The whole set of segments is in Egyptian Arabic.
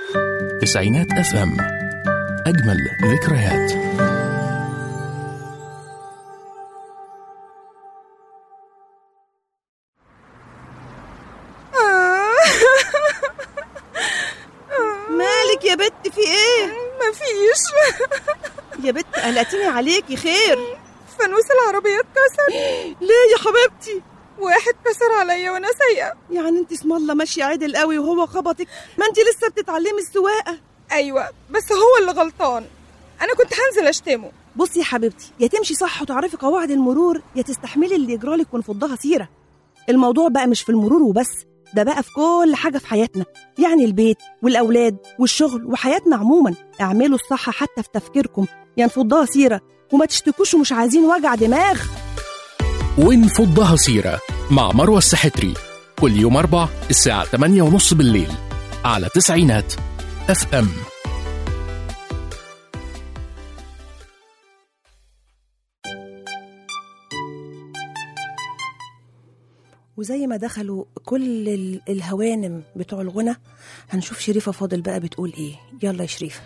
تسعينات اف ام اجمل ذكريات مالك يا بت في ايه مفيش يا بت قلقتيني عليكي خير فانوس العربية اتكسر ليه يا حبيبتي واحد كسر عليا وانا سايقة يعني انت اسم الله ماشيه عدل قوي وهو خبطك ما انت لسه بتتعلمي السواقه ايوه بس هو اللي غلطان انا كنت هنزل اشتمه بصي يا حبيبتي يا تمشي صح وتعرفي قواعد المرور يا تستحملي اللي يجرالك ونفضها سيره الموضوع بقى مش في المرور وبس ده بقى في كل حاجه في حياتنا يعني البيت والاولاد والشغل وحياتنا عموما اعملوا الصح حتى في تفكيركم يا نفضها سيره وما تشتكوش ومش عايزين وجع دماغ ونفضها سيرة مع مروة السحتري كل يوم أربع الساعة 8 ونص بالليل على تسعينات اف ام وزي ما دخلوا كل ال- الهوانم بتوع الغنى هنشوف شريفة فاضل بقى بتقول ايه يلا يا شريفة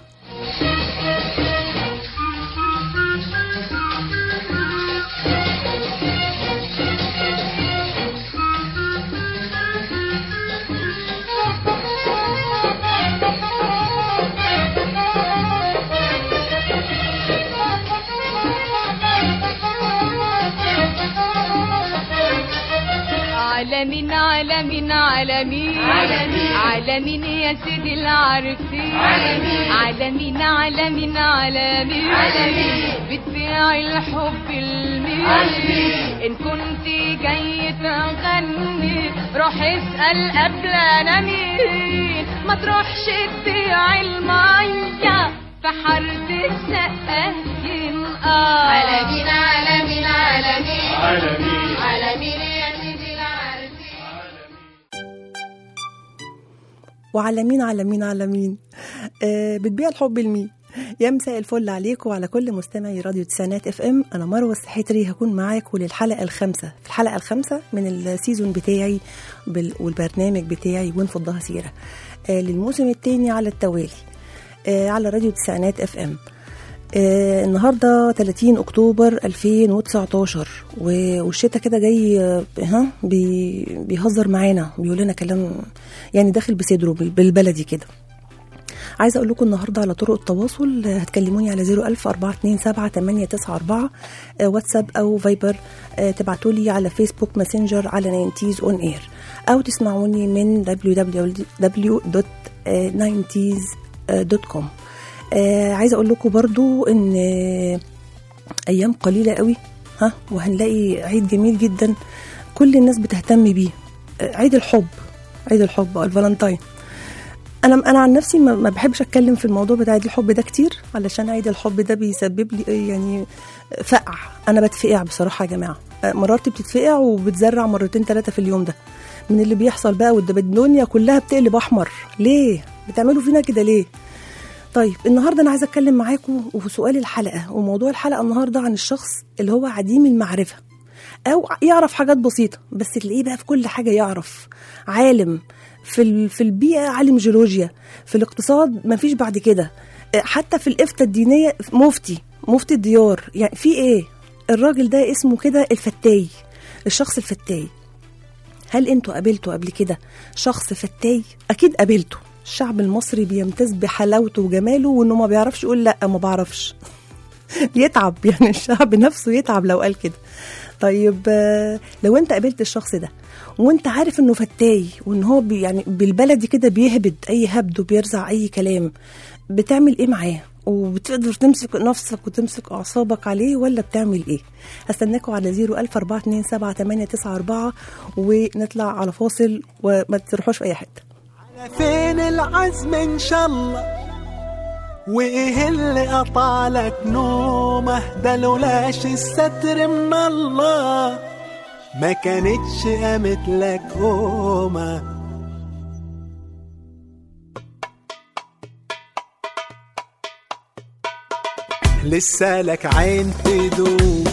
عالمين عالمين عالمين عالمين عالمين يا سيدي العارفين عالمين عالمين عالمين عالمين عالمين بتبيع الحب المين إن كنت جاي تغني روح اسأل قبل أنا مين ما تروحش تبيع المية في حارة السقايين آه عالمين عالمين عالمين عالمين يا سيدي العارفين وعلى مين على مين على مين آه بتبيع الحب لمين يا مساء الفل عليكم وعلى كل مستمعي راديو تسعينات اف ام انا مروه السحتري هكون معاكم للحلقه الخامسه في الحلقه الخامسه من السيزون بتاعي بال- والبرنامج بتاعي ونفضها سيره آه للموسم الثاني على التوالي آه على راديو تسعينات اف ام آه النهارده 30 اكتوبر 2019 و- والشتاء كده جاي آه، ها بي بيهزر معانا بيقول لنا كلام يعني داخل بصدره بال- بالبلدي كده عايزه اقول لكم النهارده على طرق التواصل آه، هتكلموني على 01000 427 894 آه، واتساب او فايبر تبعتوا لي على فيسبوك ماسنجر على 90s اون اير او تسمعوني من www.90s.com آه عايزه اقول لكم برضو ان آه، ايام قليله قوي ها وهنلاقي عيد جميل جدا كل الناس بتهتم بيه آه، عيد الحب عيد الحب او الفالنتاين انا انا عن نفسي ما ما بحبش اتكلم في الموضوع بتاع عيد الحب ده كتير علشان عيد الحب ده بيسبب لي إيه يعني فقع انا بتفقع بصراحه يا جماعه آه، مراتي بتتفقع وبتزرع مرتين ثلاثه في اليوم ده من اللي بيحصل بقى والدب- الدنيا كلها بتقلب احمر ليه بتعملوا فينا كده ليه طيب النهارده انا عايزه اتكلم معاكم وفي سؤال الحلقه وموضوع الحلقه النهارده عن الشخص اللي هو عديم المعرفه او يعرف حاجات بسيطه بس تلاقيه بقى في كل حاجه يعرف عالم في ال- في البيئه عالم جيولوجيا في الاقتصاد مفيش بعد كده آه، حتى في الافتاء الدينيه مفتي مفتي الديار يعني في ايه الراجل ده اسمه كده الفتاي الشخص الفتاي هل انتوا قابلتوا قبل كده شخص فتاي اكيد قابلته الشعب المصري بيمتاز بحلاوته وجماله وانه ما بيعرفش يقول لا ما بعرفش يتعب يعني الشعب نفسه يتعب لو قال كده طيب آه، لو انت قابلت الشخص ده وانت عارف انه فتاي وان هو بي يعني بالبلدي كده بيهبد اي هبد وبيرزع اي كلام بتعمل ايه معاه وبتقدر تمسك نفسك وتمسك اعصابك عليه ولا بتعمل ايه هستناكم على 01427 ونطلع على فاصل وما تروحوش في اي حته على فين العزم ان شاء الله وايه اللي قطعلك نومه ده لولاش الستر من الله ما كانتش قامت لك قومه لسه لك عين تدوب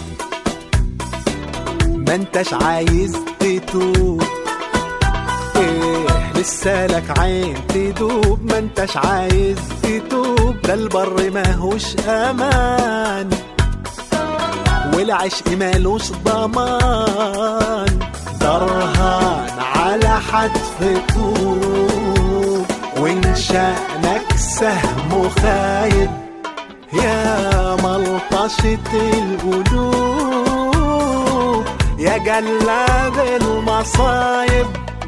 ما انتش عايز تتوب ايه لسه لك عين تدوب ما انتش عايز تتوب ده البر ماهوش امان والعشق مالوش ضمان درهان على حتف طوب وان شأنك سهم خايب يا ملطشة القلوب يا جلاد المصايب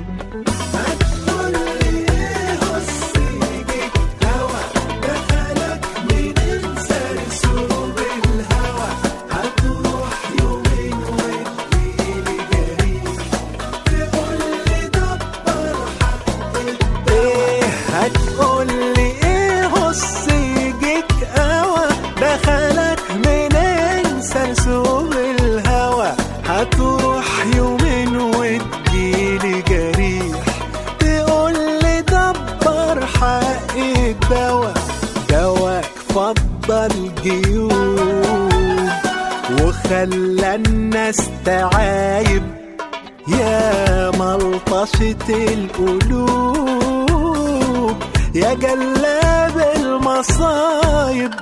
ايه هتقولي ايه هص يجيك قوى دخلك منين سرسوب الهوى هتروح يومين وتجيلي جريح تقولي دبر حق الدوا دواك فضل جيوب وخلى الناس تعايب يا ملطشة القلوب يا جلاب المصايب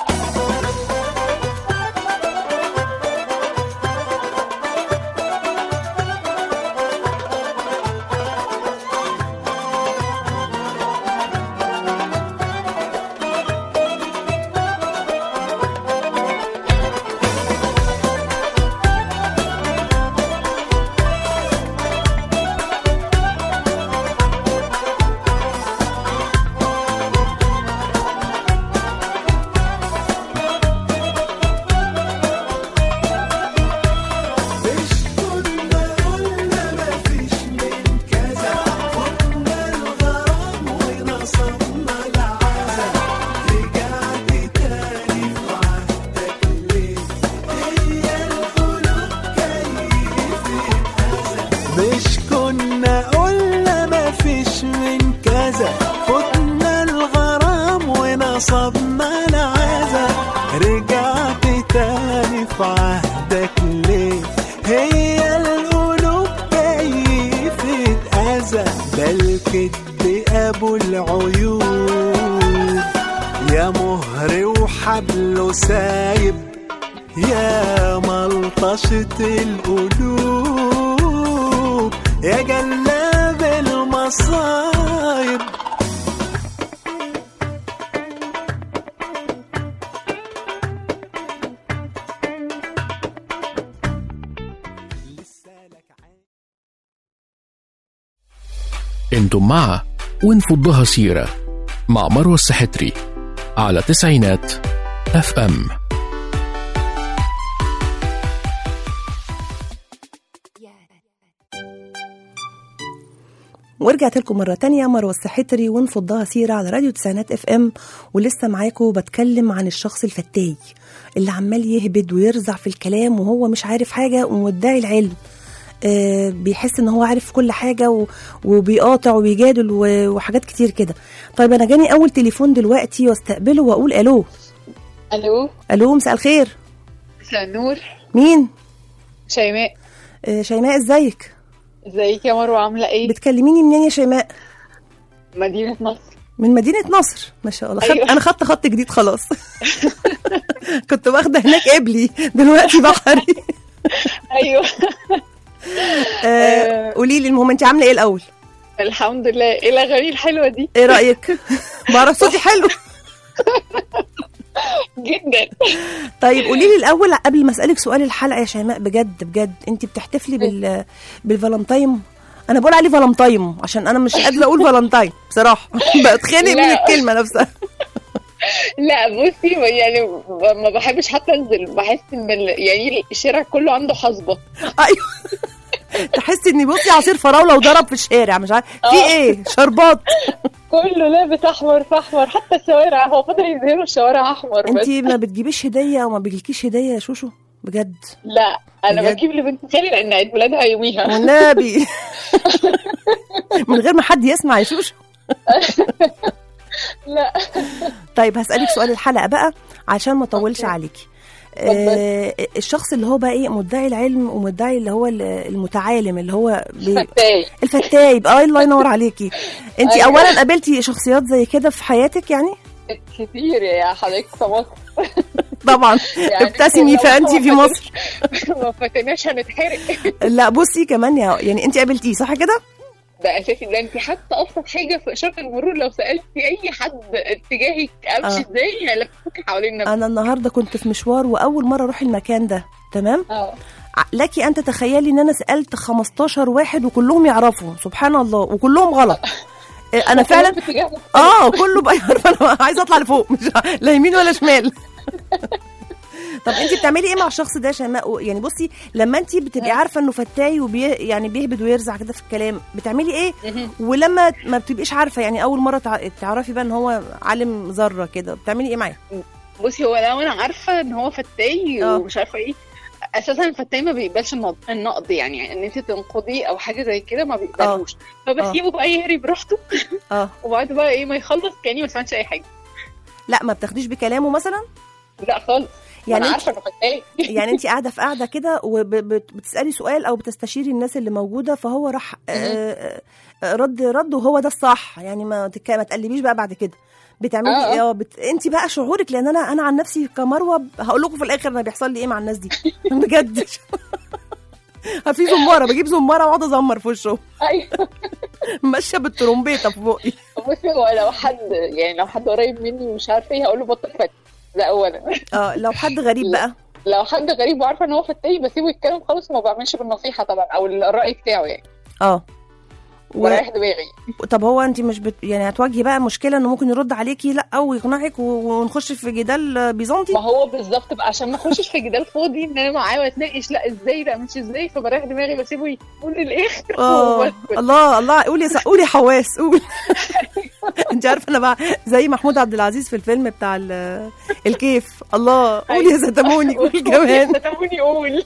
مش كنا قلنا مفيش من كذا فتنا الغرام ونصبنا العزا رجعت تاني في عهدك ليه هي القلوب كيفة أذى ده الكدب أبو العيوب يا مهر وحبله سايب يا ملطشة القلوب يا جلاب المصايب انتم مع ونفضها سيرة مع مروة السحتري على تسعينات اف ام ورجعت لكم مرة تانية مروة السحتري ونفضها سيرة على راديو تسعينات اف ام ولسه معاكم بتكلم عن الشخص الفتاي اللي عمال يهبد ويرزع في الكلام وهو مش عارف حاجة ومدعي العلم آه بيحس ان هو عارف كل حاجة و- وبيقاطع وبيجادل و- وحاجات كتير كده طيب انا جاني اول تليفون دلوقتي واستقبله واقول الو الو الو مساء الخير مساء النور مين شيماء آه شيماء ازيك ازيك يا مروه عامله ايه بتكلميني منين يا شيماء مدينه نصر من مدينة نصر ما شاء الله خدت أيوة. أنا خدت خط جديد خلاص كنت واخدة هناك قبلي دلوقتي بحري ايوه آه، قولي لي المهم أنت عاملة إيه الأول؟ الحمد لله ايه الاغاني الحلوه دي إيه رأيك؟ بعرف صوتي حلو جدا طيب قولي لي الأول قبل ما أسألك سؤال الحلقة يا شيماء بجد بجد أنت بتحتفلي بال بالفالنتاين أنا بقول عليه فالنتاين عشان أنا مش قادرة أقول فالنتاين بصراحة بتخانق من لا. الكلمة نفسها لا بصي يعني ما بحبش حتى انزل بحس ان ال- يعني الشارع كله عنده حصبه أيوه تحسي إني بصي عصير فراولة وضرب في الشارع مش عارف في آه. إيه شربات كله لابس احمر في احمر حتى الشوارع هو فضل يظهروا الشوارع احمر بس انت ما بتجيبيش هديه او ما بيجيلكيش هديه يا شوشو بجد لا انا بجد؟ بجيب لبنت خالي لان عيد ميلادها يوميها والنبي من غير ما حد يسمع يا شوشو لا طيب هسألك سؤال الحلقة بقى عشان ما اطولش عليكي آه الشخص اللي هو بقى ايه مدعي العلم ومدعي اللي هو ال- المتعالم اللي هو بي... فتاي الفتاي اه الله ينور عليكي انت أيوة. اولا قابلتي شخصيات زي كده في حياتك يعني كتير يا حضرتك في مصر طبعا يعني ابتسمي لو فانت ما في مصر ما فاتناش هنتحرق لا بصي كمان يا يعني انت قابلتيه صح كده ده اساسي ده انت حتى ابسط حاجه في اشاره المرور لو سالتي اي حد اتجاهك امشي آه. ازاي هيلفوك حوالين نفسك انا النهارده كنت في مشوار واول مره اروح المكان ده تمام اه ع- لك ان تتخيلي ان انا سالت 15 واحد وكلهم يعرفوا سبحان الله وكلهم غلط إيه، انا فعلا في اتجاه اه كله بقى يعرف انا عايزه اطلع لفوق مش ع- لا يمين ولا شمال طب انت بتعملي ايه مع الشخص ده يا شيماء يعني بصي لما انت بتبقي عارفه انه فتاي وبي يعني بيهبد ويرزع كده في الكلام بتعملي ايه ولما ما بتبقيش عارفه يعني اول مره تع- تعرفي بقى ان هو عالم ذره كده بتعملي ايه معاه بصي هو لو انا عارفه ان هو فتاي آه. ومش عارفه ايه اساسا الفتاي ما بيقبلش النقد النقد يعني ان انت تنقضيه او حاجه زي كده ما بيقبلوش فبسيبه بقى يهري براحته اه وبعد بقى ايه ما يخلص كاني ما سمعتش اي حاجه لا ما بتاخديش بكلامه مثلا لا خالص يعني يعني انا انت عارفه انه فتاي يعني انت قاعده في قاعده كده وبتسالي سؤال او بتستشيري الناس اللي موجوده فهو راح آه، آه، رد رد وهو ده الصح يعني ما تك... ما تقلبيش بقى بعد كده بتعملي اه، اه. ايه اه بت... انت بقى شعورك لان انا انا عن نفسي كمروه ب- هقول لكم في الاخر انا بيحصل لي ايه مع الناس دي بجد في زماره بجيب زماره واقعد ازمر في وشه ايوه ماشيه بالترومبيته في بقي بصي هو لو حد يعني لو حد قريب مني ومش عارفه ايه هقول له بطل فتي ده اولا اه لو حد غريب لا. بقى لو حد غريب وعارفه ان هو فتاي بسيبه يتكلم خالص وما بعملش بالنصيحه طبعا او الراي بتاعه يعني اه و... بريح دماغي طب هو انت مش بت... يعني هتواجهي بقى مشكله انه ممكن يرد عليكي لا او يقنعك و... ونخش في جدال بيزنطي ما هو بالظبط بقى عشان ما اخشش في جدال فاضي ان انا معاه واتناقش لا ازاي لا مش ازاي فبريح دماغي بسيبه يقول الاخر اه وبسكت. الله الله قولي يا س- قولي حواس قولي انت عارفه انا بقى زي محمود عبد العزيز في الفيلم بتاع ال- الكيف الله قولي يا ستموني قولي كمان ستموني قول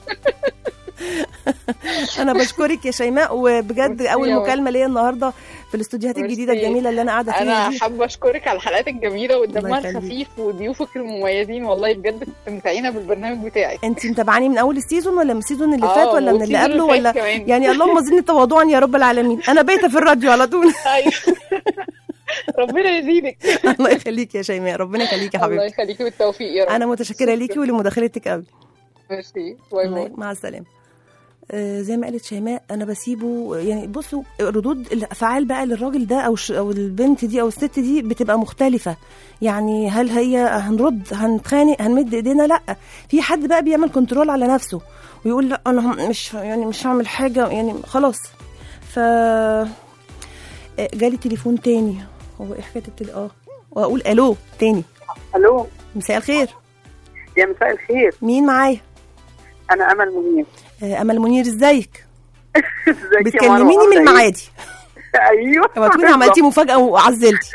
انا بشكرك يا شيماء وبجد ميرسي اول يا مكالمه ليا النهارده في الاستوديوهات ميرسي. الجديده الجميله اللي انا قاعده فيها انا دي حابه اشكرك على الحلقات الجميله ودمها يخليك. الخفيف وضيوفك المميزين والله بجد استمتعينا بالبرنامج بتاعك انت متابعاني من اول السيزون ولا من السيزون اللي اه، فات ولا من اللي والسيزون قبله اللي فات ولا كمان. يعني اللهم زدني تواضعا يا رب العالمين انا بايته في الراديو على طول ايوه ربنا يزيدك الله يخليك يا شيماء ربنا يخليك يا الله حبيبتي يخليكي بالتوفيق يا رب انا متشكره ليكي ولمداخلتك قوي ميرسي باي باي مع السلامه آه، زي ما قالت شيماء انا بسيبه يعني بصوا ردود الافعال بقى للراجل ده او ش- او البنت دي او الست دي بتبقى مختلفه يعني هل هي هنرد هنتخانق هنمد ايدينا لا في حد بقى بيعمل كنترول على نفسه ويقول لا انا هم- مش يعني مش هعمل حاجه يعني خلاص ف آه، جالي تليفون تاني هو ايه حكايه التل... اه واقول الو تاني الو مساء الخير يا مساء الخير مين معايا انا امل منير آه، امل منير ازيك ازيك يا بتكلميني مروة؟ من عاملة إيه؟ المعادي ايوه اوعى تكوني عملتي مفاجاه وعزلتي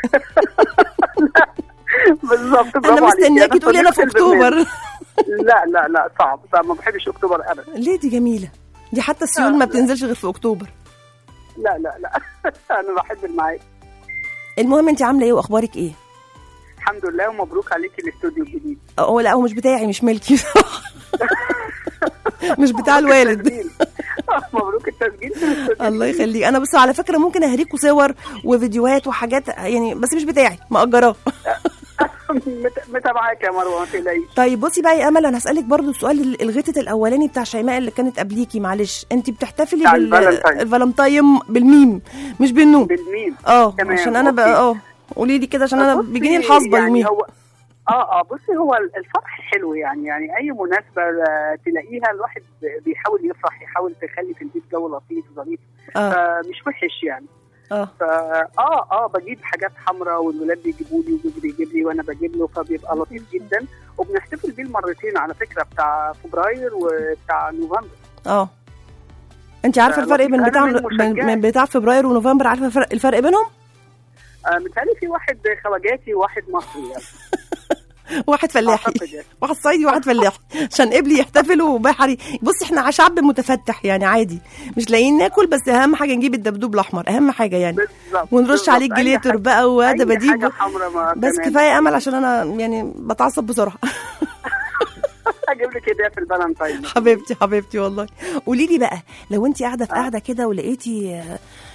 بالظبط انا برافو عليكي. مستنياكي تقولي انا في صديقة البرنامج. اكتوبر لا لا لا صعب صعب ما بحبش اكتوبر ابدا ليه دي جميله دي حتى السيول ما بتنزلش غير في اكتوبر لا لا لا انا بحب المعاد المهم انت عامله ايه واخبارك ايه الحمد لله ومبروك عليكي الاستوديو الجديد هو لا هو مش بتاعي مش ملكي مش بتاع الوالد التسجيل. مبروك التسجيل في الاستوديو الله يخليك انا بس على فكره ممكن اهريكوا صور وفيديوهات وحاجات يعني بس مش بتاعي مأجراه مت- متابعاك يا مروه ما تقلقيش طيب بصي بقى يا امل انا هسالك برضو السؤال ال- الغتت الاولاني بتاع شيماء اللي كانت قبليكي معلش انت بتحتفلي بتاع بال الفالنتاين. الفالنتاين بالميم مش بالنون بالميم اه تمام، عشان انا بقى أوكي. اه قولي لي كده عشان انا بصي، بيجيني الحصبه يعني يوميها هو اه اه بصي هو الفرح حلو يعني يعني اي مناسبه آه، تلاقيها الواحد بيحاول يفرح يحاول تخلي في البيت جو لطيف ظريف اه فمش وحش يعني اه فا اه اه بجيب حاجات حمراء والولاد بيجيبوا لي وجوزي بيجيب لي وانا بجيب له فبيبقى لطيف جدا وبنحتفل بيه المرتين على فكره بتاع فبراير وبتاع نوفمبر اه انت عارفه آه، الفرق بين أنا بتاع من من, المشجعات. من بتاع فبراير ونوفمبر عارفه الفرق, الفرق بينهم آه متهيألي في واحد خواجاتي وواحد مصري يعني واحد فلاحي أعتقد يعني. واحد صعيدي وواحد فلاحي عشان قبلي يحتفلوا وبحري بصي احنا شعب متفتح يعني عادي مش لاقيين ناكل بس اهم حاجه نجيب الدبدوب الاحمر اهم حاجه يعني بالظبط ونرش بالظبط. عليه أي الجليتر حاجة- بقى وهذا أي بديب حاجة حمراء ما بس تمام. كفايه امل عشان انا يعني بتعصب بسرعه هجيب لك هديه في الفالنتاين حبيبتي حبيبتي والله قولي لي بقى لو انت قاعده في قاعده كده ولقيتي آه،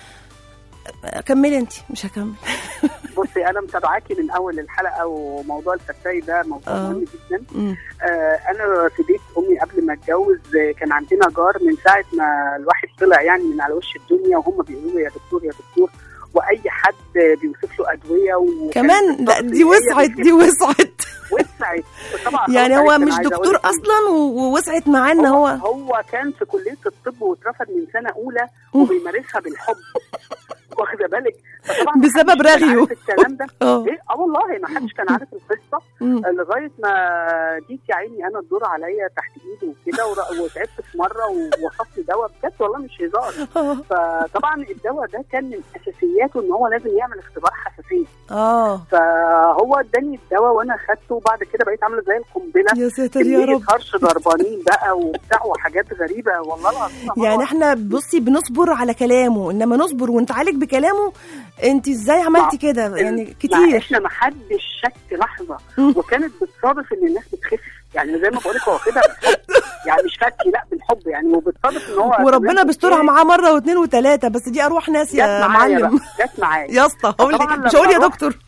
آه، كملي انت مش هكمل بصي انا متابعاكي من اول الحلقه وموضوع الفتاي ده موضوع آه. مهم جدا مم. آه انا في بيت امي قبل ما اتجوز آه، كان عندنا جار من ساعه ما الواحد طلع يعني من على وش الدنيا وهم بيقولوا له يا دكتور يا دكتور واي حد بيوصف له ادويه وكان كمان لا بالظبط دي هي وسعت بتجيب- دي وسعت وسعت طبعا يعني خلاص هو أنا مش عايزة دكتور أقول لك إن اصلا و- ووسعت معاه ان هو هو هو كان في كليه الطب واترفض من سنه اولى أوه. وبيمارسها بالحب واخده بالك فطبعا بسبب محدش كان رغيه. عارف الكلام ده اه ايه اه والله ما حدش كان عارف القصه مم. لغايه ما جيت يا عيني انا الدور عليا تحت ايده وكده ور- وتعبت في مره ووصف لي دواء بجد والله مش هزار اه فطبعا الدواء ده كان من اساسياته ان هو لازم يعمل اختبار حساسيه اه فهو اداني الدواء وانا خدته وبعد كده بقيت عامله زي القنبله يا ساتر يا كمية رب هرش ضربانين بقى وبتاع وحاجات غريبه والله العظيم يا يعني مروة. احنا بصي بنصبر على كلامه انما نصبر ونتعالج بكلامه انت ازاي عملتي كده يعني مع كتير احنا ما حدش شك لحظه مم. وكانت بتصادف ان الناس بتخف يعني زي ما بقول لك هو كده بالحب يعني مش شك لا بالحب يعني وبتصادف ان هو وربنا بيسترها معاه مره واثنين وثلاثه بس دي اروح ناس جت يا معايا معلم بقى جت معايا يا اسطى هقول طبعاً لك مش لما هقول يا رحت- دكتور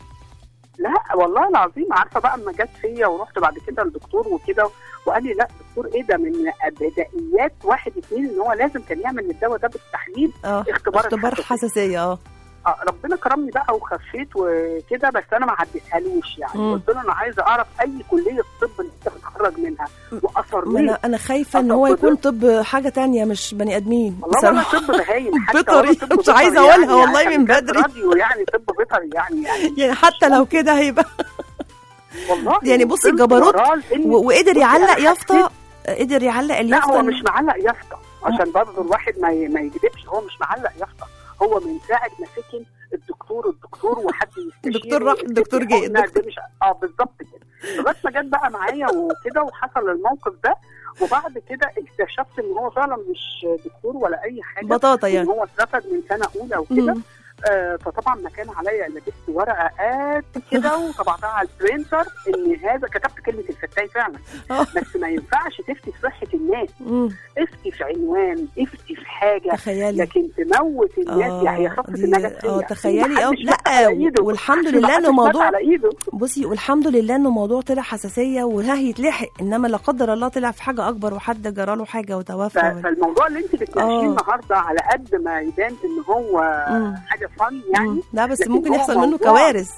لا والله العظيم عارفه بقى اما جت فيا ورحت بعد كده للدكتور وكده وقال لي لا دكتور ايه ده من بدائيات واحد اثنين ان هو لازم كان يعمل الدواء ده بالتحليل اه اختبار اختبار الحساسية. حساسيه اه آه، ربنا كرمني بقى وخفيت وكده بس انا ما عديتهالوش يعني مم. قلت له انا عايزه اعرف اي كليه طب اللي انت بتتخرج منها ما واصرني انا انا خايفه ان أصل هو كده- يكون طب حاجه تانية مش بني ادمين والله ولا بصراحه طب بهايم حتى بيطري، ولا طب مش بيطري عايزة يعني أقولها والله عشان من كانت بدري. راديو يعني طب بيطري يعني يعني يعني حتى لو كده هيبقى والله يعني بصي وصلت الجبروت وراه لإن- و- وقدر بصي يعلق أنا يافطه قدر يعلق لا اليافطه هو مش معلق يافطه عشان برضه الواحد ما ي- ما يكذبش هو مش معلق يافطه هو من ساعه ما سكن الدكتور الدكتور وحد يستشير الدكتور راح، الدكتور جه، الدكتور الدكتور- مش اه بالظبط كده لغايه ما جت بقى معايا وكده وحصل الموقف ده وبعد كده اكتشفت ان هو فعلا مش دكتور ولا اي حاجه بطاطا ان يعني هو اترفد من سنه اولى وكده مم. آه فطبعا ما كان عليا الا جبت ورقه قد كده وطبعتها على البرينتر ان هذا كتبت كلمه الفتاي فعلا آه. بس ما ينفعش تفتي في صحه الناس مم. افتي في عنوان افتي في حاجه تخيلي لكن تموت الناس يعني هي خطه دي- النجاسيه اه تخيلي اه محدش لا مات على إيده. والحمد محدش لله انه مات موضوع على ايده بصي والحمد لله انه موضوع طلع حساسيه وها هيتلحق انما لا قدر الله طلع في حاجه اكبر وحد جراله حاجه ف- وتوفى ولا- فالموضوع اللي انت بتناقشيه آه. النهارده على قد ما يبان ان هو مم. حاجه فن يعني مم. لا بس لكن ممكن هو يحصل منه موضوع- كوارث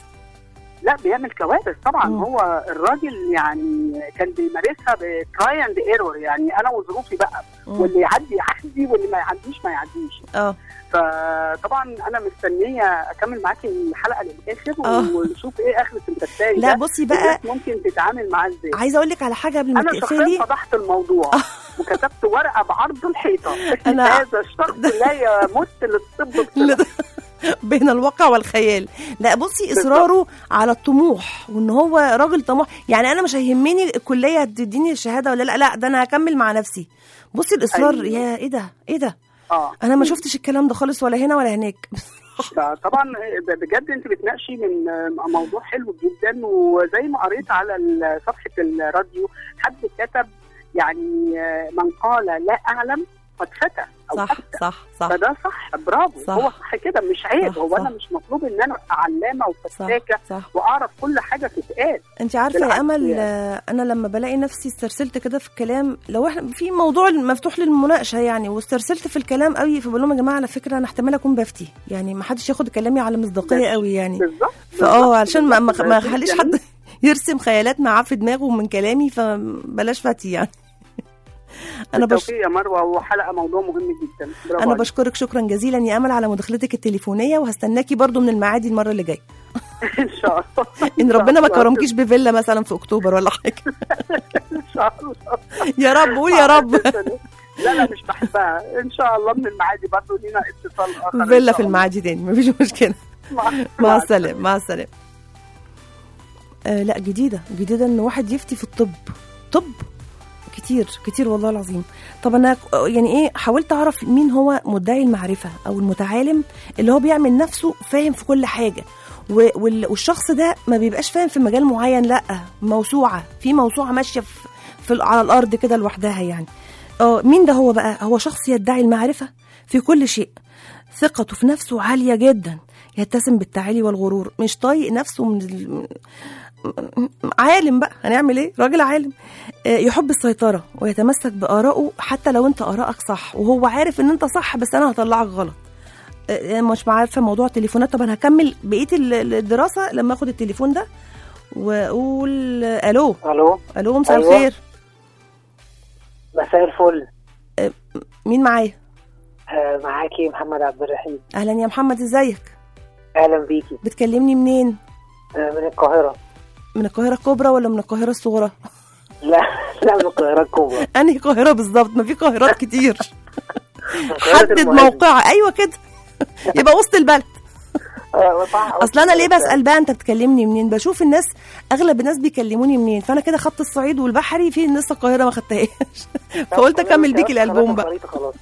لا بيعمل كوارث طبعا مم. هو الراجل يعني كان بيمارسها بتراي اند ايرور يعني انا وظروفي بقى مم. واللي يعدي يعدي واللي ما يعديش ما يعديش اه فطبعا انا مستنيه اكمل معاكي الحلقه للاخر آه. ونشوف ايه اخره الفتاي لا ده بصي بقى والناس ممكن تتعامل معاه ازاي عايزه اقول لك على حاجه قبل ما انا شخصيا تقفلي فضحت الموضوع وكتبت ورقه بعرض الحيطه أنا- هذا الشخص لا يمت للطب بصلة. بين الواقع والخيال لا بصي اصراره على الطموح وان هو راجل طموح يعني انا مش هيهمني الكليه هتديني الشهاده ولا لا لا ده انا هكمل مع نفسي بصي الاصرار أيوة. يا ايه ده ايه ده اه انا ما شفتش الكلام ده خالص ولا هنا ولا هناك طبعا بجد انت بتناقشي من موضوع حلو جدا وزي ما قريت على ال- صفحه الراديو حد كتب يعني من قال لا اعلم قد فتى او صح أفتى. صح صح فده صح برافو صح. هو صح كده مش عيب صح، هو صح. انا مش مطلوب ان انا ابقى علامه صح وفتاكه صح واعرف كل حاجه تتقال انت عارفه يا بالعكس امل يعني. آه، انا لما بلاقي نفسي استرسلت كده في الكلام لو احنا في موضوع مفتوح للمناقشه يعني واسترسلت في الكلام قوي فبقول لهم يا جماعه على فكره انا احتمال اكون بفتي يعني ما حدش ياخد كلامي على مصداقيه ماشي. قوي يعني بالظبط فاه بالظبط، علشان ما ما بالظبط. ما ده اخليش جميل. حد يرسم خيالات معاه في دماغه من كلامي فبلاش فتي يعني انا بش... بالتوفيق يا مروه وحلقه موضوع مهم جدا برافو انا عليك. بشكرك شكرا جزيلا يا امل على مداخلتك التليفونيه وهستناكي برضو من المعادي المره اللي جايه ان شاء الله ان ربنا ما إن شاء الله. كرمكيش بفيلا مثلا في اكتوبر ولا حاجه ان شاء الله يا رب قول يا رب لا لا مش بحبها ان شاء الله من المعادي برضه لينا اتصال اخر إن فيلا شاء في الله. المعادي تاني مفيش مشكله مع, مع السلامه مع السلامه آه لا جديده جديده ان واحد يفتي في الطب طب كتير كتير والله العظيم طب انا ك- يعني ايه حاولت اعرف مين هو مدعي المعرفه او المتعالم اللي هو بيعمل نفسه فاهم في كل حاجه و- وال- والشخص ده ما بيبقاش فاهم في مجال معين لا موسوعه في موسوعه ماشيه في في ال- على الارض كده لوحدها يعني اه مين ده هو بقى هو شخص يدعي المعرفه في كل شيء ثقته في نفسه عاليه جدا يتسم بالتعالي والغرور مش طايق نفسه من ال... عالم بقى هنعمل ايه راجل عالم آه، يحب السيطره ويتمسك بارائه حتى لو انت ارائك صح وهو عارف ان انت صح بس انا هطلعك غلط آه، مش عارفه موضوع التليفونات طب انا هكمل بقيه ال- ال- الدراسه لما اخد التليفون ده واقول آه، الو الو الو مساء أيوة. الخير مساء الفل مين معايا آه معاكي محمد عبد الرحيم اهلا يا محمد ازيك اهلا بيكي بتكلمني منين آه من القاهره من القاهره الكبرى ولا من القاهره الصغرى لا لا من القاهره الكبرى انهي قاهره بالظبط ما في قاهرات كتير من قاهرة حدد المعز. موقعها ايوه كده يبقى وسط البلد آه صح اصل انا ليه بسال بقى انت بتكلمني منين بشوف الناس اغلب الناس بيكلموني منين فانا كده خدت الصعيد والبحري في لسه القاهره ما خدتهاش فقلت اكمل بيك الالبوم بقى خلاص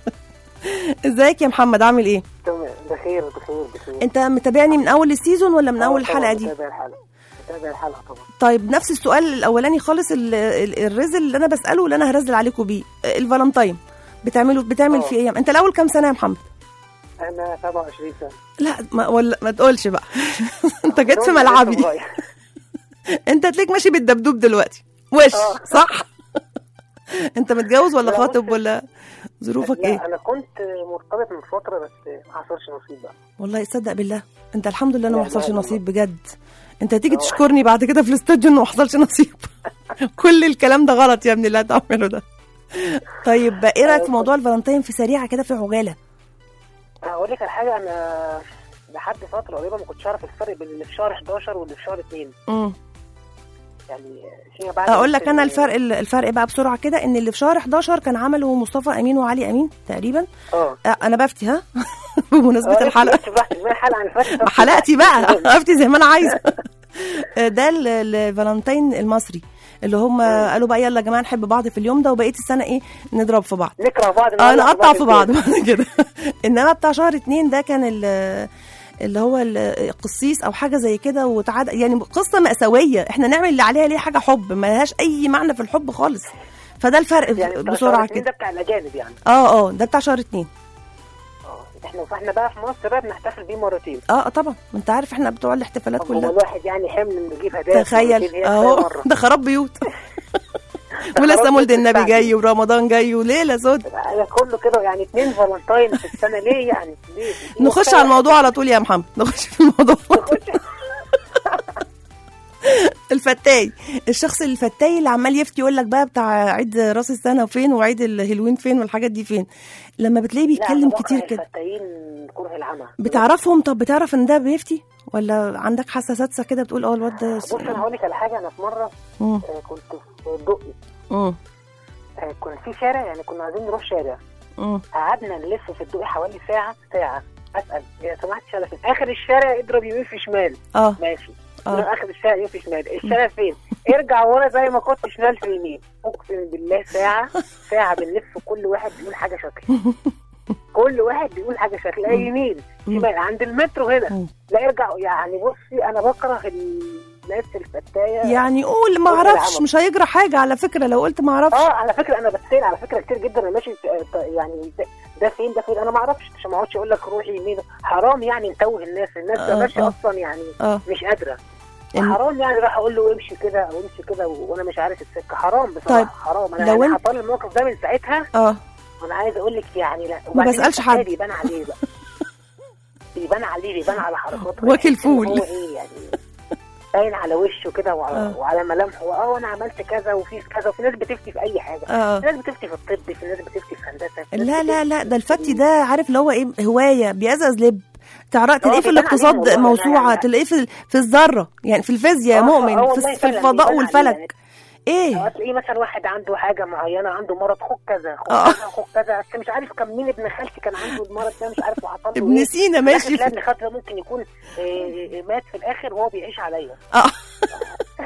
ازيك يا محمد عامل ايه تمام بخير بخير بخير انت متابعني من اول السيزون ولا من اول آه، طبعاً الحلقه دي متابع الحلقه متابع الحلقه طبعا طيب نفس السؤال الاولاني خالص ال- ال- الرزل اللي انا بساله اللي انا هرزل عليكم بيه الفالنتاين بتعملوا بتعمل آه. فيه ايه انت الاول كام سنه يا محمد انا 27 سنه لا ما ولا ما تقولش بقى انت جيت في لسه ملعبي صغير. انت تلاقيك ماشي بالدبدوب دلوقتي وش آه. صح انت متجوز ولا لا، خاطب بص- ولا ظروفك لا ايه انا كنت مرتبط من فتره بس ما حصلش نصيب بقى والله تصدق بالله انت الحمد لله انه لا، ما لا، حصلش لا، نصيب بجد انت هتيجي آه. تشكرني بعد كده في الاستوديو انه ما حصلش نصيب كل الكلام ده غلط يا ابني اللي هتعمله ده طيب ايه رايك في موضوع الفالنتين في سريعه كده في عجاله هقول لك على حاجه انا لحد فتره قريبه ما كنتش اعرف الفرق بين اللي في شهر 11 واللي في شهر 2 امم يعني فيما بعد اقول لك بس انا إن- الفرق الفرق بقى بسرعه كده ان اللي في شهر 11 كان عمله مصطفى امين وعلي امين تقريبا اه آه، انا بفتي ها بمناسبه آه، الحلقه انت براحتك ما الحلقه اللي فاتت ما حلقتي بقى افتي زي ما انا عايزه ده ال- الفالنتين المصري اللي هم قالوا بقى يلا يا جماعه نحب بعض في اليوم ده وبقيه السنه ايه نضرب في بعض نكره بعض اه نولع نقطع في بعض البيت. بعد كده انما بتاع شهر اتنين ده كان ال- اللي هو ال- القسيس او حاجه زي كده وتعاد يعني قصه مأساويه احنا نعمل اللي عليها ليه حاجه حب ما لهاش اي معنى في الحب خالص فده الفرق يعني بتاع بسرعه شهر اتنين كده ده بتاع الاجانب يعني اه اه ده بتاع شهر اتنين اه احنا فاحنا بقى في مصر بقى بنحتفل بيه مرتين اه آه، طبعا ما انت عارف احنا بتوع الاحتفالات هو كلها الواحد يعني حمل انه يجيب هدايا تخيل مرتين، هي اهو كفاية مرة. ده خراب بيوت ده ولسه خراب مولد بيوت النبي بتاعتي. جاي ورمضان جاي وليله سود ده كله كده يعني اتنين فالنتاين في السنه ليه يعني ليه نخش على الموضوع على طول يا محمد نخش في الموضوع الفتاي الشخص الفتاي اللي عمال يفتي يقول لك بقى بتاع عيد راس السنه فين وعيد الهلوين فين والحاجات دي فين لما بتلاقيه بيتكلم كتير كده الفتاين كره العمى بتعرفهم طب بتعرف ان ده بيفتي ولا عندك حساسات كده بتقول اه الواد ده بص انا هقول لك على حاجه انا في مره مم. آه، كنت في الدقي مم. آه، كنا في شارع يعني كنا عايزين نروح شارع مم. قعدنا نلف في الدقي حوالي ساعه ساعه اسال يا سمحت شارع فين اخر الشارع اضرب يمين في شمال اه ماشي آه. من اخر الشارع يمين في شمال الشارع فين ارجع ورا زي ما كنت شمال في يمين اقسم بالله ساعه ساعه بنلف كل واحد بيقول حاجه شكل كل واحد بيقول حاجه شكل لا يمين شمال عند المترو هنا لا ارجع يعني بصي انا بكره الناس الفتايه يعني قول ما كره اعرفش العمى. مش هيجرى حاجه على فكره لو قلت ما اعرفش اه على فكره انا بتسال على فكره كتير جدا انا ماشي ت- ت- يعني ده- ده فين ده فين انا ما اعرفش عشان ما اقعدش اقول لك روحي يمين حرام يعني نتوه الناس الناس آه، ده ماشيه آه. اصلا يعني اه مش قادره إن- حرام يعني راح اقول له امشي كده او امشي كده و- وانا مش عارف السكه حرام بصراحه طيب، حرام انا لو يعني أنت- حصل لي الموقف ده من ساعتها اه وانا عايز اقول لك يعني لا ما وبعدين بسألش الفتاة حد. بيبان عليه بقى بيبان عليه بيبان على حركاته واكل بيحس إن فول. هو ايه يعني باين على وشه كده وعلى, آه. وعلى ملامحه اه انا عملت كذا وفي كذا وفي ناس بتفتي في اي حاجه اه في ناس بتفتي في الطب في ناس بتفتي في هندسه في ناس لا لا بتفتي لا في- ده الفتي ده عارف اللي هو ايه هوايه بيزقز لب تعرف تلاقيه في بيبان عليه الاقتصاد الموضوع ده، موسوعه يعني- تلاقيه في في الذره يعني في الفيزياء يا آه، مؤمن آه، في, والله في فعلاً الفضاء بيبان عليه يعني. والفلك ايه هتلاقيه مثلا واحد عنده حاجه معينه عنده مرض خد كذا خد آه. كذا خد كذا بس مش عارف كان مين ابن خالتي كان عنده المرض ده مش عارف وحصل له ابن إيه. سينا في ماشي الآخر تلاقي في ابن خالتي ده ممكن يكون آه، آه، مات في الاخر وهو بيعيش عليا اه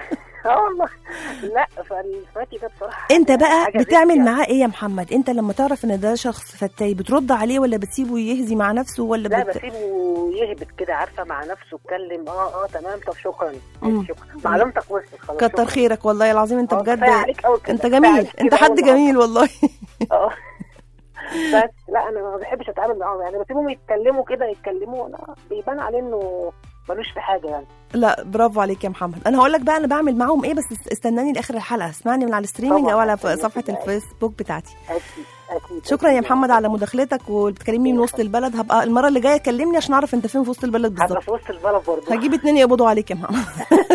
اه والله لا فالفاتي ده بصراحه انت حاجة- بقى حاجة بتعمل زفت معاه ايه يا محمد انت لما تعرف ان ده شخص فتاي بترد عليه ولا بتسيبه يهزي مع نفسه ولا لا بت... بسيبه يهبط كده عارفه مع نفسه اتكلم اه اه تمام طب شكرا مم. شكرا معلومتك وصلت خلاص كتر شكراً. خيرك والله العظيم انت آه، بجد كفاية عليك أوي كده، انت كفاية جميل عليك انت كده حد أوي جميل والله اه بس لا انا ما بحبش اتعامل معاهم يعني بسيبهم يتكلموا كده يتكلموا انا بيبان عليه انه ملوش في حاجه يعني لا برافو عليك يا محمد انا هقول لك بقى انا بعمل معاهم ايه بس است- استناني لاخر الحلقه اسمعني من على الستريمنج طبعاً. او على ف- صفحه الفيسبوك بتاعتي اكيد اكيد شكرا يا محمد على مداخلتك وبتكلمني من وسط البلد هبقى المره اللي جايه كلمني عشان اعرف انت فين في وسط البلد هبقى بالظبط في وسط البلد برضه هجيب اتنين يقبضوا عليك يا محمد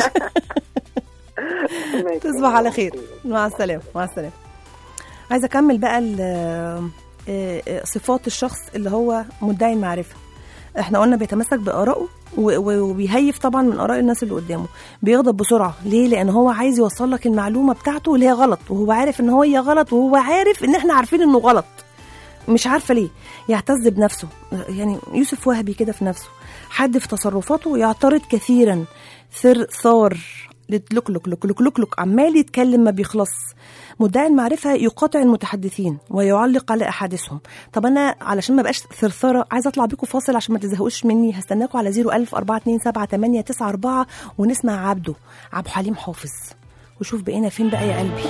ماشي. تصبح على خير مع السلامه مع السلامه عايزه اكمل بقى ال- آه، آه، صفات الشخص اللي هو مدعي المعرفه احنا قلنا بيتمسك بارائه و- و- وبيهيف طبعا من اراء الناس اللي قدامه بيغضب بسرعه ليه لان هو عايز يوصل لك المعلومه بتاعته اللي هي غلط وهو عارف ان هو هي غلط وهو عارف ان احنا عارفين انه غلط مش عارفه ليه يعتز بنفسه يعني يوسف وهبي كده في نفسه حد في تصرفاته يعترض كثيرا ثر ثار لك لك لك لك لك لك عمال يتكلم ما بيخلص مدعي المعرفة يقاطع المتحدثين ويعلق على أحاديثهم طب أنا علشان ما بقاش ثرثرة عايزة أطلع بيكم فاصل عشان ما تزهقوش مني هستناكم على 01000 427 ونسمع عبده عبد حليم حافظ وشوف بقينا فين بقى يا قلبي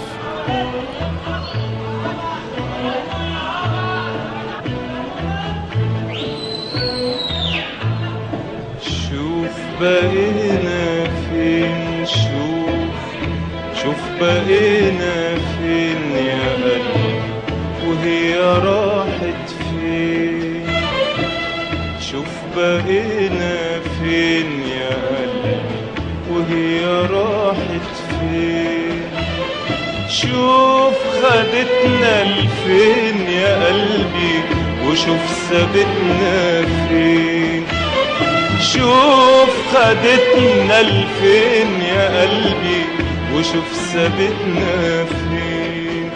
شوف بقينا فين شوف شوف بقينا فين يا قلبي وهي راحت فين شوف بقينا فين يا قلبي وهي راحت فين شوف خدتنا لفين يا قلبي وشوف سابتنا فين شوف خدتنا لفين يا قلبي وشوف سابتنا فين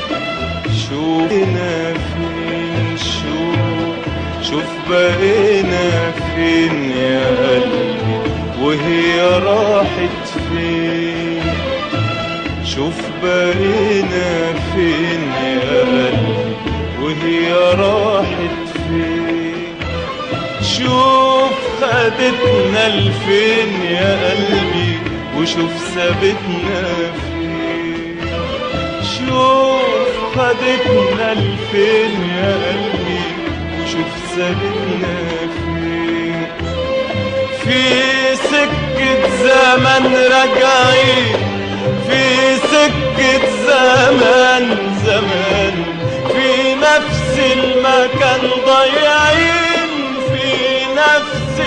شوفنا فين شوف شوف بقينا فين يا قلبي وهي راحت فين شوف بقينا فين يا قلبي وهي راحت فين شوف خدتنا لفين يا قلبي وشوف سابتنا فين شوف خدتنا لفين يا قلبي وشوف سابتنا فين في سكة زمن راجعين في سكة زمان زمان في نفس المكان ضايعين في نفس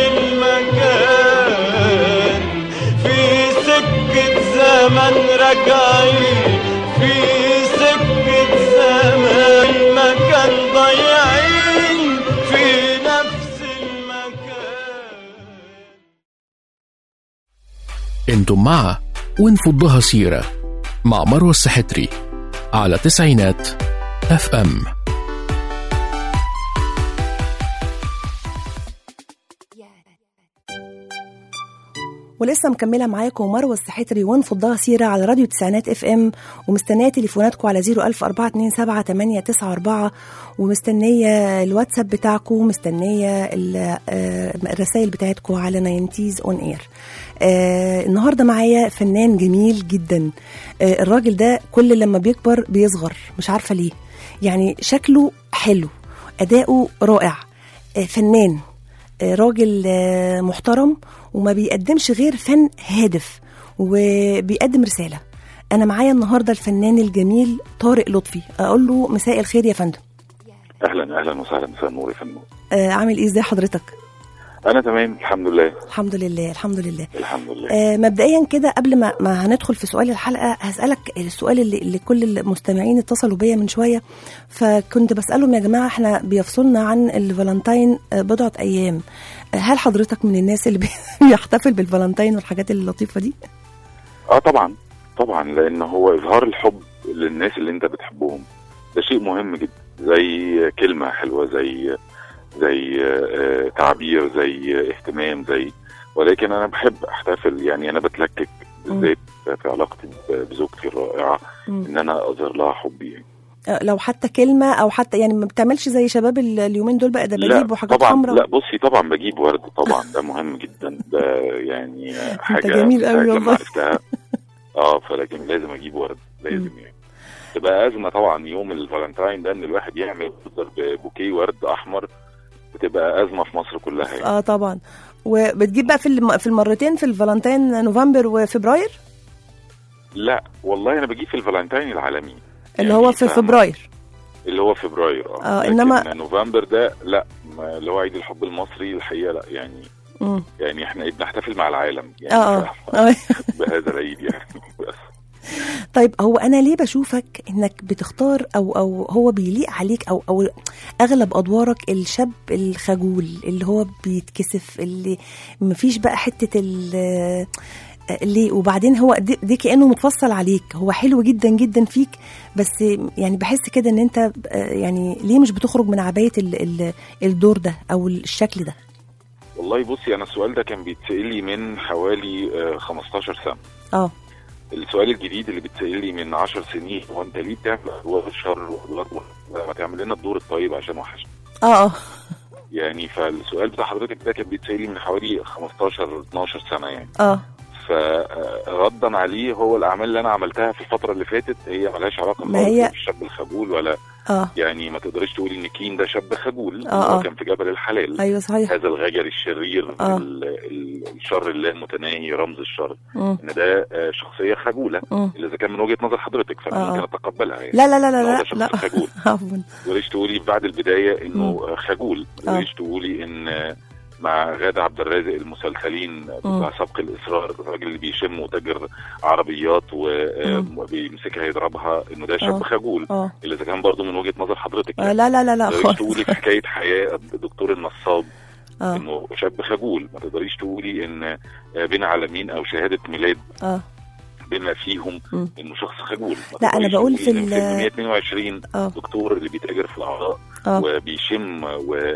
المكان في سكة زمن راجعين في سكة زمان مكان ضايعين في نفس المكان انتم مع ونفضها سيرة مع مروة السحتري على تسعينات اف ام ولسه مكمله معاكم مروه السحتري ونفضها سيره على راديو تسعينات اف ام ومستنيه تليفوناتكم على 00427 ومستنيه الواتساب بتاعكم ومستنيه ال- آه، الرسائل بتاعتكم على 90s اون اير آه النهارده معايا فنان جميل جدا آه الراجل ده كل لما بيكبر بيصغر مش عارفه ليه يعني شكله حلو اداؤه رائع آه فنان آه، راجل آه، محترم وما بيقدمش غير فن هادف وبيقدم رسالة أنا معايا النهاردة الفنان الجميل طارق لطفي أقول له مساء الخير يا فندم اهلا اهلا وسهلا مساء النور يا فندم آه، عامل إيه إزاي حضرتك انا تمام الحمد لله الحمد لله الحمد لله الحمد لله آه، مبدئيا كده قبل ما ما هندخل في سؤال الحلقه هسالك السؤال اللي, اللي كل المستمعين اتصلوا بيا من شويه فكنت بسالهم يا جماعه احنا بيفصلنا عن الفالنتين آه، بضعه ايام آه، هل حضرتك من الناس اللي بي- بيحتفل بالفالنتين والحاجات اللطيفه دي؟ اه طبعا طبعا لان هو اظهار الحب للناس اللي انت بتحبهم ده شيء مهم جدا زي كلمه حلوه زي زي آه، تعبير زي اهتمام زي ولكن انا بحب احتفل يعني انا بتلكك بالذات في علاقتي ب- بزوجتي الرائعه مم. ان انا اظهر لها حبي يعني. آه، لو حتى كلمه او حتى يعني ما بتعملش زي شباب ال- اليومين دول بقى دباديب وحاجات طبعا حمراء لا بصي طبعا بجيب ورد طبعا ده مهم جدا ده يعني حاجه جميل قوي ساعة لما والله. عرفتها اه فلكن لازم اجيب ورد لازم يعني تبقى ازمه طبعا يوم الفالنتاين ده ان الواحد يعمل يصدر ببوكيه ورد احمر بتبقى ازمه في مصر كلها يعني. اه طبعا وبتجيب بقى في الم- في المرتين في الفالنتين نوفمبر وفبراير لا والله انا بجيب في الفالنتاين العالمي اللي هو في فاهمة؟ فبراير اللي هو فبراير اه, آه، لكن إنما- نوفمبر ده لا ما اللي هو عيد الحب المصري الحقيقه لا يعني مم. يعني احنا بنحتفل مع العالم يعني اه اه بهذا العيد يعني بس طيب هو انا ليه بشوفك انك بتختار او او هو بيليق عليك او او اغلب ادوارك الشاب الخجول اللي هو بيتكسف اللي مفيش بقى حته ال ليه وبعدين هو دي, دي كانه متفصل عليك هو حلو جدا جدا فيك بس يعني بحس كده ان انت آه، يعني ليه مش بتخرج من عبايه ال ال الدور ده او الشكل ده والله بصي انا السؤال ده كان بيتسال لي من حوالي آه، 15 سنه اه السؤال الجديد اللي بيتسال لي من 10 سنين هو انت ليه بتعمل ادوار الشر وادوار ما تعمل لنا الدور الطيب عشان وحشنا اه اه يعني فالسؤال بتاع حضرتك ده كان بيتسال لي من حوالي 15 12 سنه يعني اه فردا عليه هو الاعمال اللي انا عملتها في الفتره اللي فاتت هي ملهاش علاقه ما خالص هي- بالشاب الخجول ولا اه يعني ما تقدريش تقولي ان كين ده شاب خجول آه، هو آه. كان في جبل الحلال ايوه صحيح هذا الغجر الشرير آه. ال- ال- الشر اللامتناهي رمز الشر مم. ان ده آه، شخصيه خجوله مم. اللي اذا كان من وجهه نظر حضرتك فانا آه، آه. ممكن اتقبلها يعني لا لا لا لا إن هو لا, ده شخص لا. خجول عفوا تقدريش تقولي بعد البدايه انه آه، خجول ما آه. تقدريش تقولي ان آه، مع غادة عبد الرازق المسلسلين بتاع سبق الاصرار الراجل اللي بيشم وتاجر عربيات وبيمسكها يضربها انه ده آه. شاب خجول اه اللي اذا كان برضه من وجهه نظر حضرتك آه، لا لا لا لا ما تقدريش خالص تقولي في حكايه حياه الدكتور النصاب اه انه شاب خجول ما تقدريش تقولي ان آه، بين عالمين او شهاده ميلاد اه بما فيهم مم. انه شخص خجول ما لا، أنا تقدريش بقول تقولي في إن ال- فيلم 122 اه دكتور اللي بيتاجر في الاعضاء اه وبيشم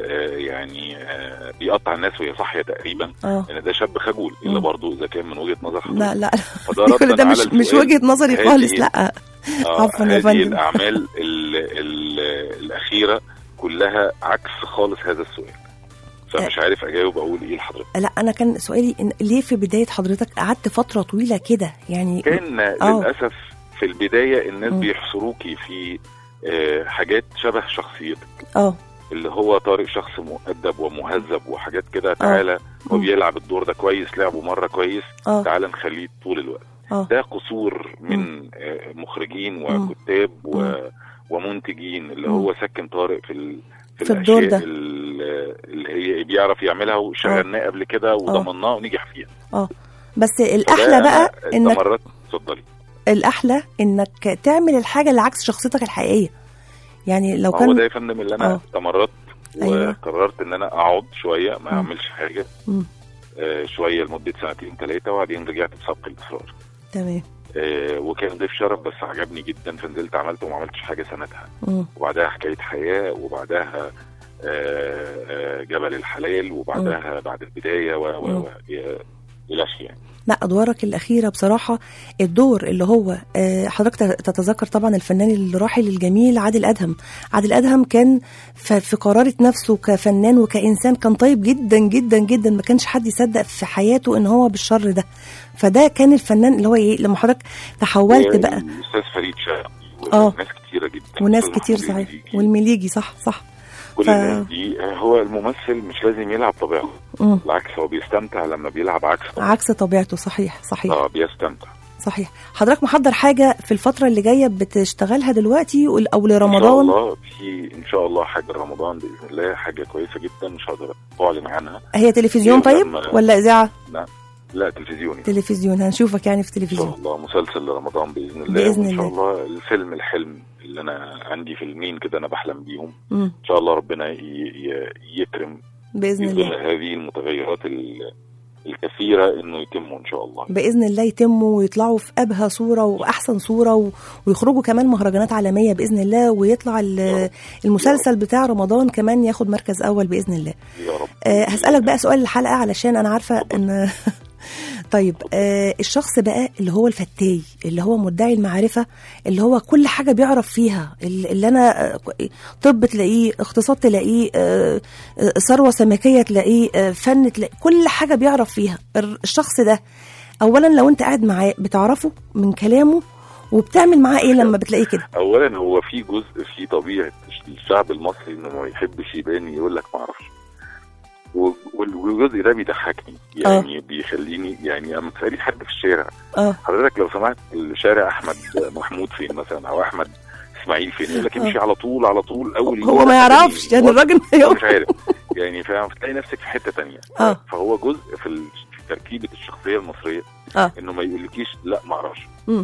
ويعني بيقطع الناس وهي صاحيه تقريبا اه ان ده شاب خجول الا مم. برضه اذا كان من وجهه نظر حضرتك لا لا فده كل ردا ده على مش مش السؤال. وجهه نظري هذه- خالص لا آه، عفوا يا هذه فندم. الاعمال ال ال الاخيره كلها عكس خالص هذا السؤال فمش عارف اجاوب اقول ايه لحضرتك لا انا كان سؤالي إن ليه في بدايه حضرتك قعدت فتره طويله كده يعني كان آه. للاسف في البدايه الناس مم. بيحصروكي في آه، حاجات شبه شخصيتك اه اللي هو طارق شخص مؤدب ومهذب وحاججات كده تعالى هو مم. بيلعب الدور ده كويس لعبه مره كويس اه تعالى نخليه طول الوقت اه ده قصور من آه، مخرجين وكتاب و- ومنتجين اللي هو سكن طارق في ال... في, في الدور الاشياء ده. ال- اللي هي بيعرف يعملها وشغلناه قبل كده وضمناه ونجح فيها اه بس فده الاحلى بقى أنا انك استمرت اتفضلي الاحلى انك تعمل الحاجه اللي عكس شخصيتك الحقيقيه يعني لو هو كان ده يا فندم اللي انا آه. استمرت أيوة. وقررت ان انا اقعد شويه ما مم. اعملش حاجه مم. آه شويه لمده سنتين ثلاثه وبعدين رجعت بسبق الاصرار تمام آه وكان ضيف شرف بس عجبني جدا فنزلت عملته وما عملتش حاجه سنتها مم. وبعدها حكايه حياه وبعدها آه آه جبل الحلال وبعدها بعد البدايه و و مم. و الى اخره يعني لا ادوارك الاخيره بصراحه الدور اللي هو آه، حضرتك تتذكر طبعا الفنان الراحل الجميل عادل ادهم عادل ادهم كان ف- في قراره نفسه كفنان وكانسان كان طيب جدا جدا جدا ما كانش حد يصدق في حياته ان هو بالشر ده فده كان الفنان اللي هو ايه لما حضرتك تحولت بقى الاستاذ فريد شاقي آه. وناس كتيره جدا وناس أستاذ كتير محمود صحيح المليجي. والمليجي صح صح كل ف- الناس دي آه، هو الممثل مش لازم يلعب طبيعته مم. بالعكس هو بيستمتع لما بيلعب عكس طبيعته عكس طبيعته صحيح صحيح اه بيستمتع صحيح حضرتك محضر حاجه في الفتره اللي جايه بتشتغلها دلوقتي وال- او ان شاء لرمضان الله في ان شاء الله حاجه رمضان باذن الله حاجه كويسه جدا مش هقدر اعلن عنها هي تلفزيون هي طيب لما- ولا اذاعه لا لا تلفزيوني تلفزيون هنشوفك يعني في ان شاء تلفزيون الله مسلسل لرمضان باذن الله بإذن وان شاء الله. الله الفيلم الحلم اللي انا عندي فيلمين كده انا بحلم بيهم مم. ان شاء الله ربنا ي- ي- يكرم باذن في ظل الله هذه المتغيرات ال- الكثيره انه يتموا ان شاء الله باذن الله يتموا ويطلعوا في ابهى صوره واحسن صوره و... ويخرجوا كمان مهرجانات عالميه باذن الله ويطلع ال- المسلسل بتاع رمضان كمان ياخد مركز اول باذن الله يا رب أه هسالك بقى سؤال الحلقه علشان انا عارفه ان طيب آه الشخص بقى اللي هو الفتاي اللي هو مدعي المعرفة اللي هو كل حاجة بيعرف فيها اللي اللي أنا آه، طب تلاقيه اقتصاد تلاقيه آه، آه، ثروة سمكية تلاقيه آه، فن تلاقيه كل حاجة بيعرف فيها الر- الشخص ده أولا لو أنت قاعد معاه بتعرفه من كلامه وبتعمل معاه إيه لما بتلاقيه كده اولا هو في جزء في طبيعه الشعب المصري انه ما يحبش يبان يقول لك ما اعرفش و- وال- والجزء ده بيضحكني يعني بيخليني يعني اما تسالي حد في الشارع اه حضرتك لو سمعت الشارع احمد محمود فين مثلا او احمد اسماعيل فين يقول لك امشي على طول على طول اول هو يوم ما يعرفش يعني الراجل ما هو مش يعرف عارف يعني فاهم تلاقي نفسك في حته تانية اه فهو جزء في ال- في تركيبه الشخصيه المصريه اه انه ما يقولكيش لا ما اعرفش مم.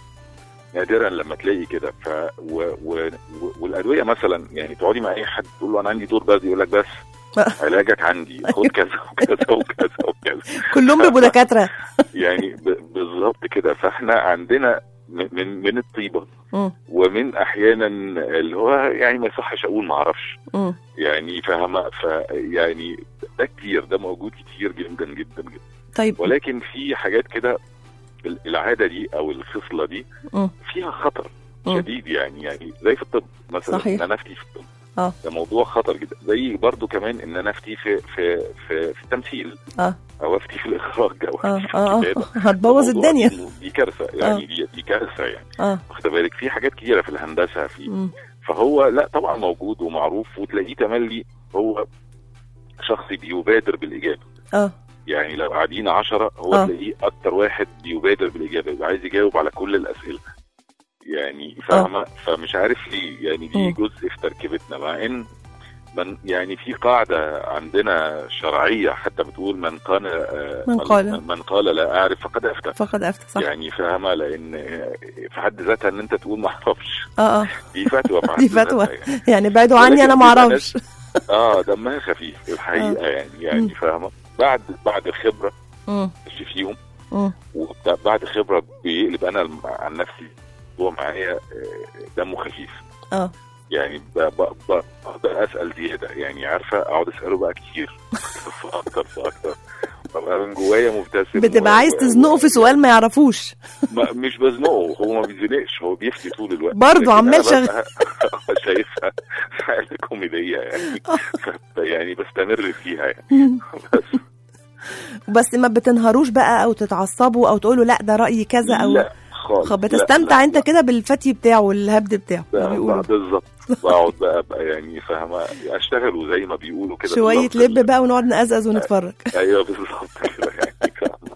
نادرا لما تلاقي كده ف و... و... و... والادويه مثلا يعني تقعدي مع اي حد تقول له انا عندي دور برد يقول لك بس علاجك عندي خد كذا وكذا وكذا وكذا كلهم بيبقوا دكاترة يعني ب... بالظبط كده فاحنا عندنا من من, من الطيبه مم. ومن احيانا اللي هو يعني ما يصحش اقول ما اعرفش مم. يعني فاهمه ف يعني ده كتير ده موجود كتير جدا جدا جدا طيب ولكن في حاجات كده ال- العاده دي او الخصله دي مم. فيها خطر مم. شديد يعني يعني زي في الطب مثلا صحيح. ان انا افتي في الطب اه ده موضوع خطر جدا زي برضو كمان ان انا افتي في في في, في التمثيل اه او افتي في الاخراج او اه افتي في اه الكتابه اه هتبوظ ده موضوع الدنيا دي- دي كارثه يعني دي, دي كارثه يعني اه واخد بالك في حاجات كتيره في الهندسه في مم. فهو لا طبعا موجود ومعروف وتلاقيه تملي هو شخص بيبادر بالاجابه اه يعني لو قاعدين عشرة هو آه. تلاقيه اكتر واحد بيبادر بالاجابه يبقى عايز يجاوب على كل الاسئله يعني فاهمه فمش عارف ليه يعني دي مم. جزء في تركيبتنا مع ان من يعني في قاعده عندنا شرعيه حتى بتقول من قال آه، من قال. من قال لا اعرف فقد افتى فقد افتى صح يعني فاهمه لان آه، في حد ذاتها ان انت تقول ما اعرفش اه اه دي فتوى في حد دي ذاتها فتوى يعني. يعني بعدوا عني ولكن انا ما بيبقى اعرفش ناس- اه دمها خفيف الحقيقه يعني يعني مم. فاهمه بعد بعد خبره مم. مش فيهم مم. وبعد خبره بيقلب انا الم- عن نفسي هو معايا آه، دمه خفيف اه يعني ب- ب- ب- بقدر اسال زياده يعني عارفه اقعد اساله بقى كتير اكتر فاكتر ببقى من جوايا مبتسم بتبقى و- عايز و- تزنقه في سؤال ما يعرفوش ما مش بزنقه هو ما بيزنقش هو بيفتي طول الوقت برضه لكن عمال أنا شغال. ببقى شايفها حاجه كوميديه يعني ف- يعني بستمر فيها يعني بس بس ما بتنهروش بقى او تتعصبوا او تقولوا لا ده رايي كذا او لا خالص خ- لا، بتستمتع لا، انت كده بالفتي بتاعه والهبد بتاعه لا، ما لا، بيقولوا بالظبط بقعد بقى, بقى يعني فاهمه اشتغلوا زي ما بيقولوا كده شويه بالظبط. لب بقى ونقعد نقزقز ونتفرج ايوه بالظبط كده يعني فاهمة.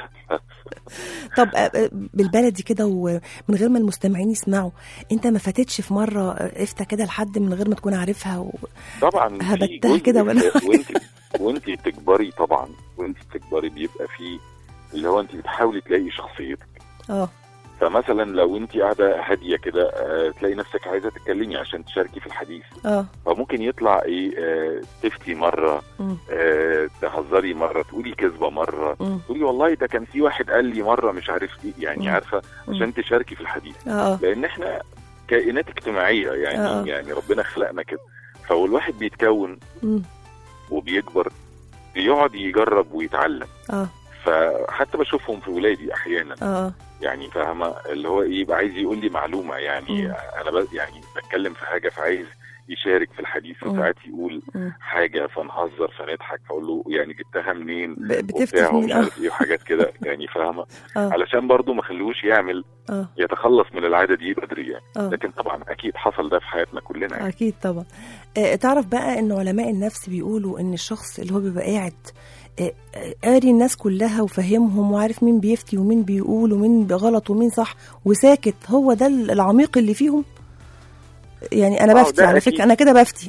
طب آه، آه، بالبلدي كده ومن غير ما المستمعين يسمعوا انت ما فاتتش في مره آه، افتى كده لحد من غير ما تكون عارفها و... طبعا في هبتها جزء كده ولا في- وانت وانت بتكبري طبعا وانت بتكبري بيبقى في اللي هو انت بتحاولي تلاقي شخصيتك اه فمثلا لو انت قاعده هاديه كده آه، تلاقي نفسك عايزه تتكلمي عشان تشاركي في الحديث اه فممكن يطلع ايه آه، تفتي مره مم. آه، تهزري مره تقولي كذبه مره مم. تقولي والله ده كان في واحد قال لي مره مش عارف ايه يعني مم. عارفه مم. عشان تشاركي في الحديث اه اه لان احنا كائنات اجتماعيه يعني آه. يعني ربنا خلقنا كده فهو الواحد بيتكون مم. وبيكبر بيقعد يجرب ويتعلم اه فحتى بشوفهم في ولادي احيانا اه يعني فاهمه اللي هو ايه يبقى عايز يقول لي معلومه يعني مم. انا ب... يعني بتكلم في حاجه فعايز يشارك في الحديث مم. وساعات يقول مم. حاجه فنهزر فنضحك فاقول له يعني جبتها منين ب- بتفتي وبتاع في مين؟ ومش آه. عارف ايه وحاجات كده يعني فاهمه آه. علشان برضو ما خلوش يعمل اه يتخلص من العاده دي بدري يعني آه. لكن طبعا اكيد حصل ده في حياتنا كلنا يعني. اكيد طبعا آه، تعرف بقى ان علماء النفس بيقولوا ان الشخص اللي هو بيبقى قاعد آه، آه، قاري الناس كلها وفاهمهم وعارف مين بيفتي ومين بيقول ومين غلط ومين صح وساكت هو ده العميق اللي فيهم يعني انا آه، بفتي ده على أكيد. فكره انا كده بفتي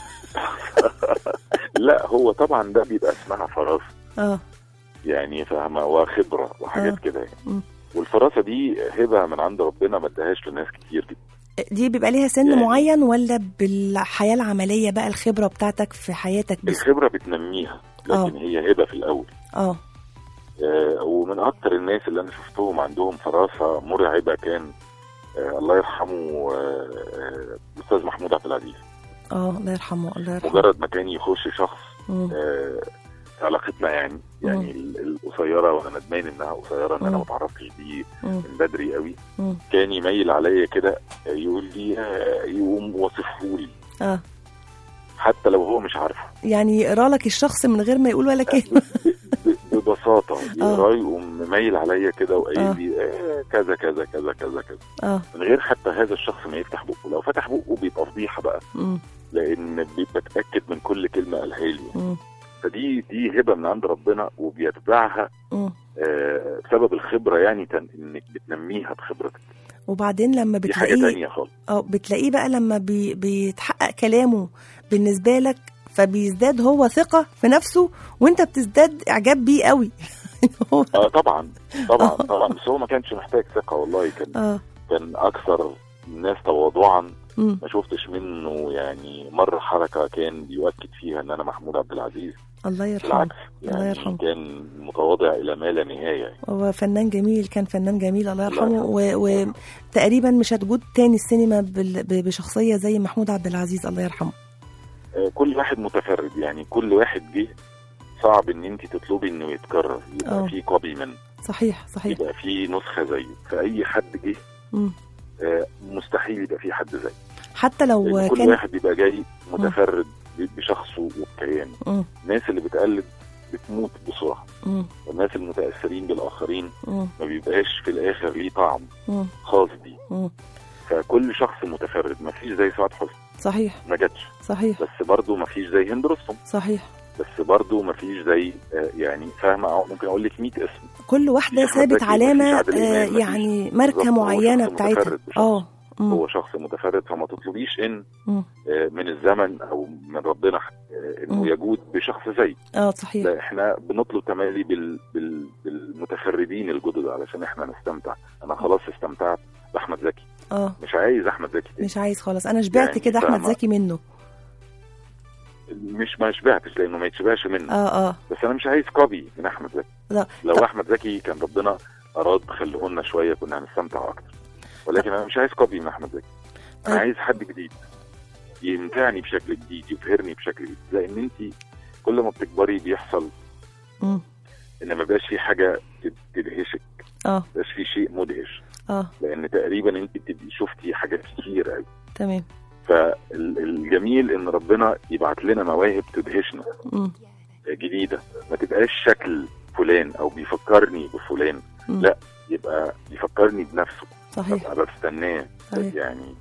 لا هو طبعا ده بيبقى اسمها فراسه اه يعني فاهمه وخبره وحاجات آه. كده يعني مم. والفراسه دي هبه من عند ربنا ما اداهاش لناس كتير جدا دي بيبقى ليها سن يعني- معين ولا بالحياه العمليه بقى الخبره بتاعتك في حياتك بس الخبره بتنميها لكن هي هبه في الاول اه آه ومن اكتر الناس اللي انا شفتهم عندهم فراسه مرعبه كان آه الله يرحمه آه، آه، الاستاذ محمود عبد العزيز اه الله يرحمه الله يرحمه مجرد ما كان يخش شخص مم. آه علاقتنا يعني يعني ال- القصيره وانا ندمان انها قصيره ان انا مم. ما اتعرفتش بيه مم. من بدري قوي مم. كان يميل عليا كده يقول لي آه، يقوم واصفه لي اه حتى لو هو مش عارفه يعني يقرا لك الشخص من غير ما يقول ولا كلمه ب- ببساطه آه. يقرا يقوم مميل عليا كده آه. وقايل لي آه، كذا كذا كذا كذا كذا اه من غير حتى هذا الشخص ما يفتح بقه لو فتح بقه بيبقى فضيحه بقى مم. لان بي- بتاكد من كل كلمه قالها لي مم. فدي دي هبه من عند ربنا وبيتبعها مم. آه، بسبب الخبره يعني تن- انك بتنميها بخبرتك وبعدين لما دي حاجه بتلاقيه تانية خالص اه بتلاقيه بقى لما بي بيتحقق كلامه بالنسبه لك فبيزداد هو ثقه في نفسه وانت بتزداد اعجاب بيه قوي هو اه طبعا طبعا طبعا بس هو ما كانش محتاج ثقه والله كان اه كان اكثر الناس تواضعا مم. ما شفتش منه يعني مره حركه كان بيؤكد فيها ان انا محمود عبد العزيز الله يرحمه بالعكس الله يعني يرحمه. كان متواضع الى ما لا نهايه يعني. هو فنان جميل كان فنان جميل الله الله يرحمه و- وتقريبا مش هتجود تاني السينما بال- ب- بشخصيه زي محمود عبد العزيز الله يرحمه آه، كل واحد متفرد يعني كل واحد جه صعب ان انت تطلبي انه يتكرر يبقى آه. في كوبي منه صحيح صحيح يبقى في نسخه زيه فاي حد جه مم. آه، مستحيل يبقى في حد زيه حتى لو لأن كل كان واحد بيبقى جاي متفرد ب- بشخصه وبكيانه مم. الناس اللي بتقلد بتموت بسرعه مم. والناس المتاثرين بالاخرين مم. ما بيبقاش في الاخر ليه طعم مم. خاص بيه مم. فكل شخص متفرد ما فيش زي سعاد حسني صحيح ما جاتش صحيح بس برضه ما فيش زي هند رستم صحيح بس برضه ما فيش زي آه، يعني فاهمه أو ممكن اقول لك 100 اسم كل واحده مفيش أحمد سابت زكي، علامه مفيش عادل آه، إمام، مفيش- يعني ماركه بالظبط، هو معينه شخص بتاعتها متفرد بشخص. اه مم. هو شخص متفرد فما تطلبيش ان مم. آه، من الزمن او من ربنا آه، انه مم. يجود بشخص زي اه صحيح لا احنا بنطلب تمالي بال... بال... بالمتفردين الجدد علشان احنا نستمتع انا خلاص استمتعت باحمد زكي اه مش عايز احمد زكي تاني مش عايز خلاص انا شبعت يعني كده احمد فاهمة؟ زكي منه مش ما شبعتش لانه ما يتشبعش منه اه اه بس انا مش عايز كوبي من احمد زكي لا لو طب- احمد زكي كان ربنا اراد خليه لنا شويه كنا هنستمتع اكتر ولكن انا مش عايز كوبي من احمد زكي انا طيب. عايز حد جديد يمتعني بشكل جديد يبهرني بشكل جديد لان انت كل ما بتكبري بيحصل مم. ان ان ما بقاش في حاجه تد- تدهشك اه ما بقاش في شيء مدهش اه لان تقريبا انت بتبقي شفتي حاجات كتير قوي تمام فالجميل ان ربنا يبعت لنا مواهب تدهشنا مم. جديده ما تبقاش شكل فلان او بيفكرني بفلان مم. لا يبقى يفكرني بنفسه صحيح ابقى بستناه صحيح. يعني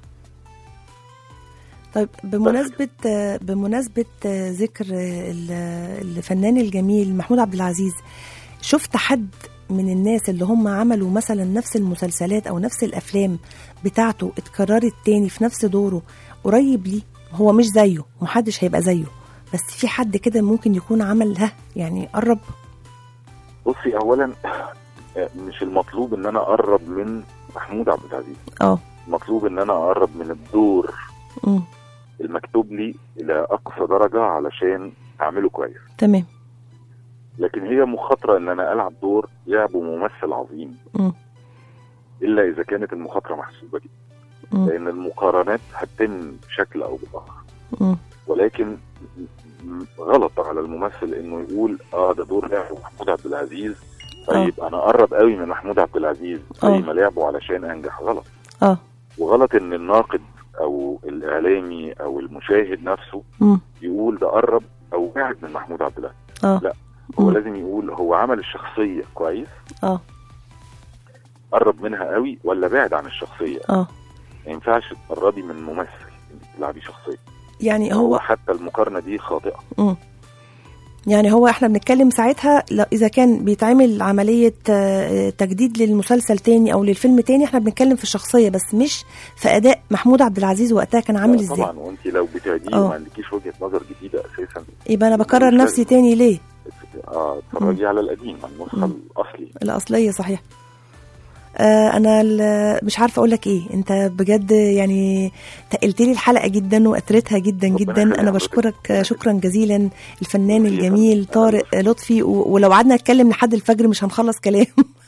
طيب بمناسبة آه، بمناسبة آه، ذكر آه، ال- الفنان الجميل محمود عبد العزيز شفت حد من الناس اللي هم عملوا مثلا نفس المسلسلات او نفس الافلام بتاعته اتكررت تاني في نفس دوره قريب ليه هو مش زيه محدش هيبقى زيه بس في حد كده ممكن يكون عمل ها يعني قرب بصي اولا آه، مش المطلوب ان انا اقرب من محمود عبد العزيز اه المطلوب ان انا اقرب من الدور أمم، المكتوب لي الى اقصى درجه علشان اعمله كويس تمام لكن هي مخاطره ان انا العب دور لعبه ممثل عظيم أمم، الا اذا كانت المخاطره محسوبه جدا أمم، لان المقارنات هتتم بشكل او باخر أمم، ولكن م- غلط على الممثل انه يقول اه ده دور لعبه محمود عبد العزيز طيب انا اقرب قوي من محمود عبد العزيز زي آه. ما لعبه علشان انجح غلط اه وغلط ان الناقد او الاعلامي او المشاهد نفسه أمم، يقول ده قرب او بعد من محمود عبد العزيز اه لا هو مم. لازم يقول هو عمل الشخصيه كويس اه قرب منها قوي ولا بعد عن الشخصيه اه ما ينفعش تقربي من ممثل انت تلعبي شخصيه يعني هو هو حتى المقارنه دي خاطئه مم. يعني هو احنا بنتكلم ساعتها لو اذا كان بيتعمل عمليه آه، تجديد للمسلسل تاني او للفيلم تاني احنا بنتكلم في الشخصيه بس مش في اداء محمود عبد العزيز وقتها كان عامل لا ازاي طبعا وانت لو بتعديه آه. وما عندكيش وجهه نظر جديده اساسا يبقى انا بكرر مش نفسي لازم. تاني ليه اه اتفرجي على القديم على النسخه مم. الاصلي الاصليه صحيح آه انا ال- مش عارفه اقول لك ايه انت بجد يعني تقلت لي الحلقه جدا واثرتها جدا ربنا جدا يخلي انا حضرتك. بشكرك شكرا جزيلا الفنان ميرسي يا الجميل فندم. طارق لطفي و- ولو قعدنا نتكلم لحد الفجر مش هنخلص كلام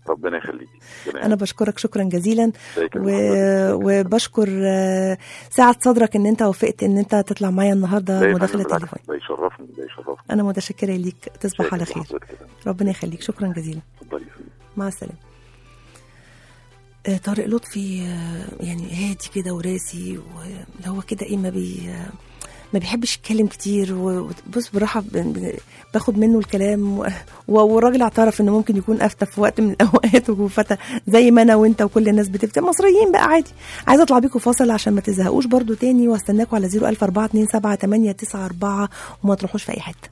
ربنا يخليكي ربنا انا بشكرك شكرا جزيلا يخليك. و... وبشكر آه، سعة صدرك ان انت وافقت ان انت تطلع معايا النهارده ده يا مداخله فندم بالعكس، تليفون ده يشرفني ده يشرفني انا متشكره ليك تصبح شاكر على خير لحضرتك كده. ربنا يخليك شكرا جزيلا اتفضلي يا فندم. مع السلامه آه، طارق لطفي آه، يعني هادي كده وراسي واللي هو كده ايه ما بي آه، ما بيحبش يتكلم كتير وبص براحه ب- ب- باخد منه الكلام و- و- والراجل اعترف انه ممكن يكون افتى في وقت من الاوقات وفتى زي ما انا وانت وكل الناس بتفتى مصريين بقى عادي عايزه اطلع بيكم فاصل عشان ما تزهقوش برضو تاني واستناكم على 00427 وما تروحوش في اي حته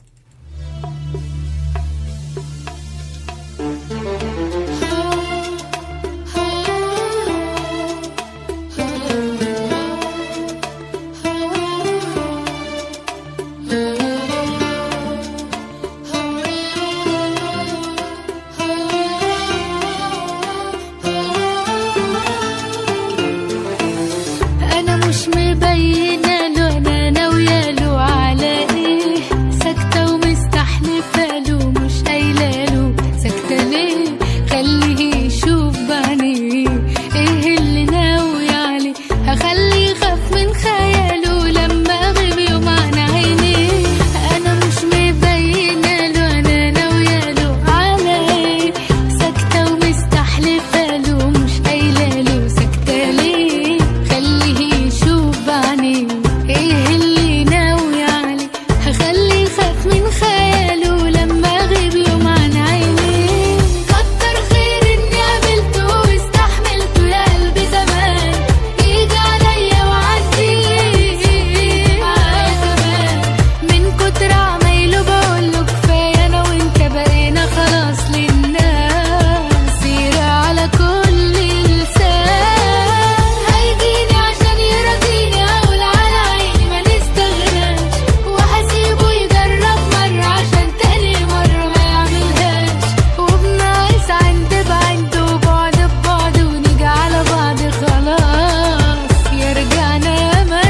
انا مش مبينه له انا ناويه له على ايه ساكته ومستحلفه له مش قايله له ساكته ليه خليه يشوف بعينيه ايه اللي ناوي عليه هخليه يخاف من خياله لما اغيب يوم عن عينيه انا مش مبينه له انا ناويه له على ايه ساكته ومستحلفه له مش قايله له ساكته ليه خليه يشوف بعينيه ايه اللي ناوي عليه هخليه يخاف من خياله لما اغيب يوم عن عينيه كتر خير اني قابلته واستحملته يا قلبي زمان يجي عليا وعدي معايا كمان من كتر عمايله بقوله كفايه انا وانت بقينا خلاص للناس سيرة على كل لسان هيجيني عشان يرضيني اقول على عيني ما نستغناش وهسيبه يجرب مرة عشان تاني مرة ما يعملهاش وبناقص عند بعند وبعد ببعد ونيجي على بعض خلاص يا رجعنا يا ما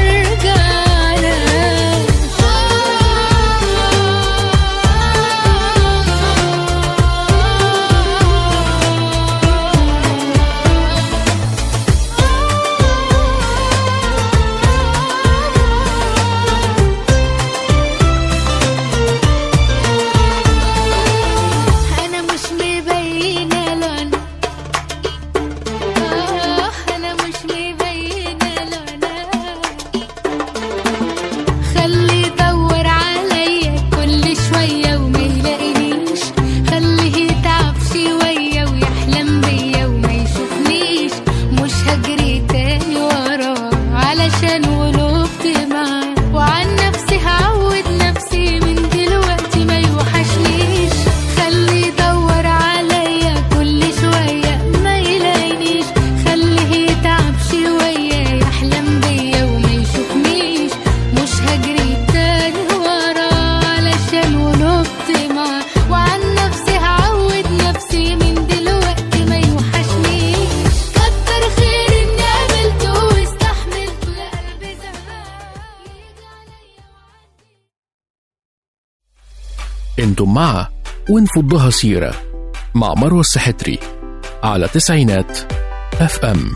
انا مش مبينه له انا آه، انا مش مبينه له انا خليه يدور عليا كل شويه وما يلاقينيش خليه يتعب شويه ويحلم بيا وما يشوفنيش مش هجري تاني وراه علشان غلبت معاه وعن نفسي هعود نفسي من دلوقتي ما يوحشنيش خليه يدور عليا كل شويه ما يلاقينيش خليه يتعب شويه يحلم بيا وما يشوفنيش مش هجري تاني وراه علشان غلبت معاه وعن نفسي هعود نفسي من دلوقتي ما يوحشنيش كتر خير اني قابلته واستحملته يا قلبي زمان انتم مع ونفضها سيرة مع مروة السحتري على تسعينات اف ام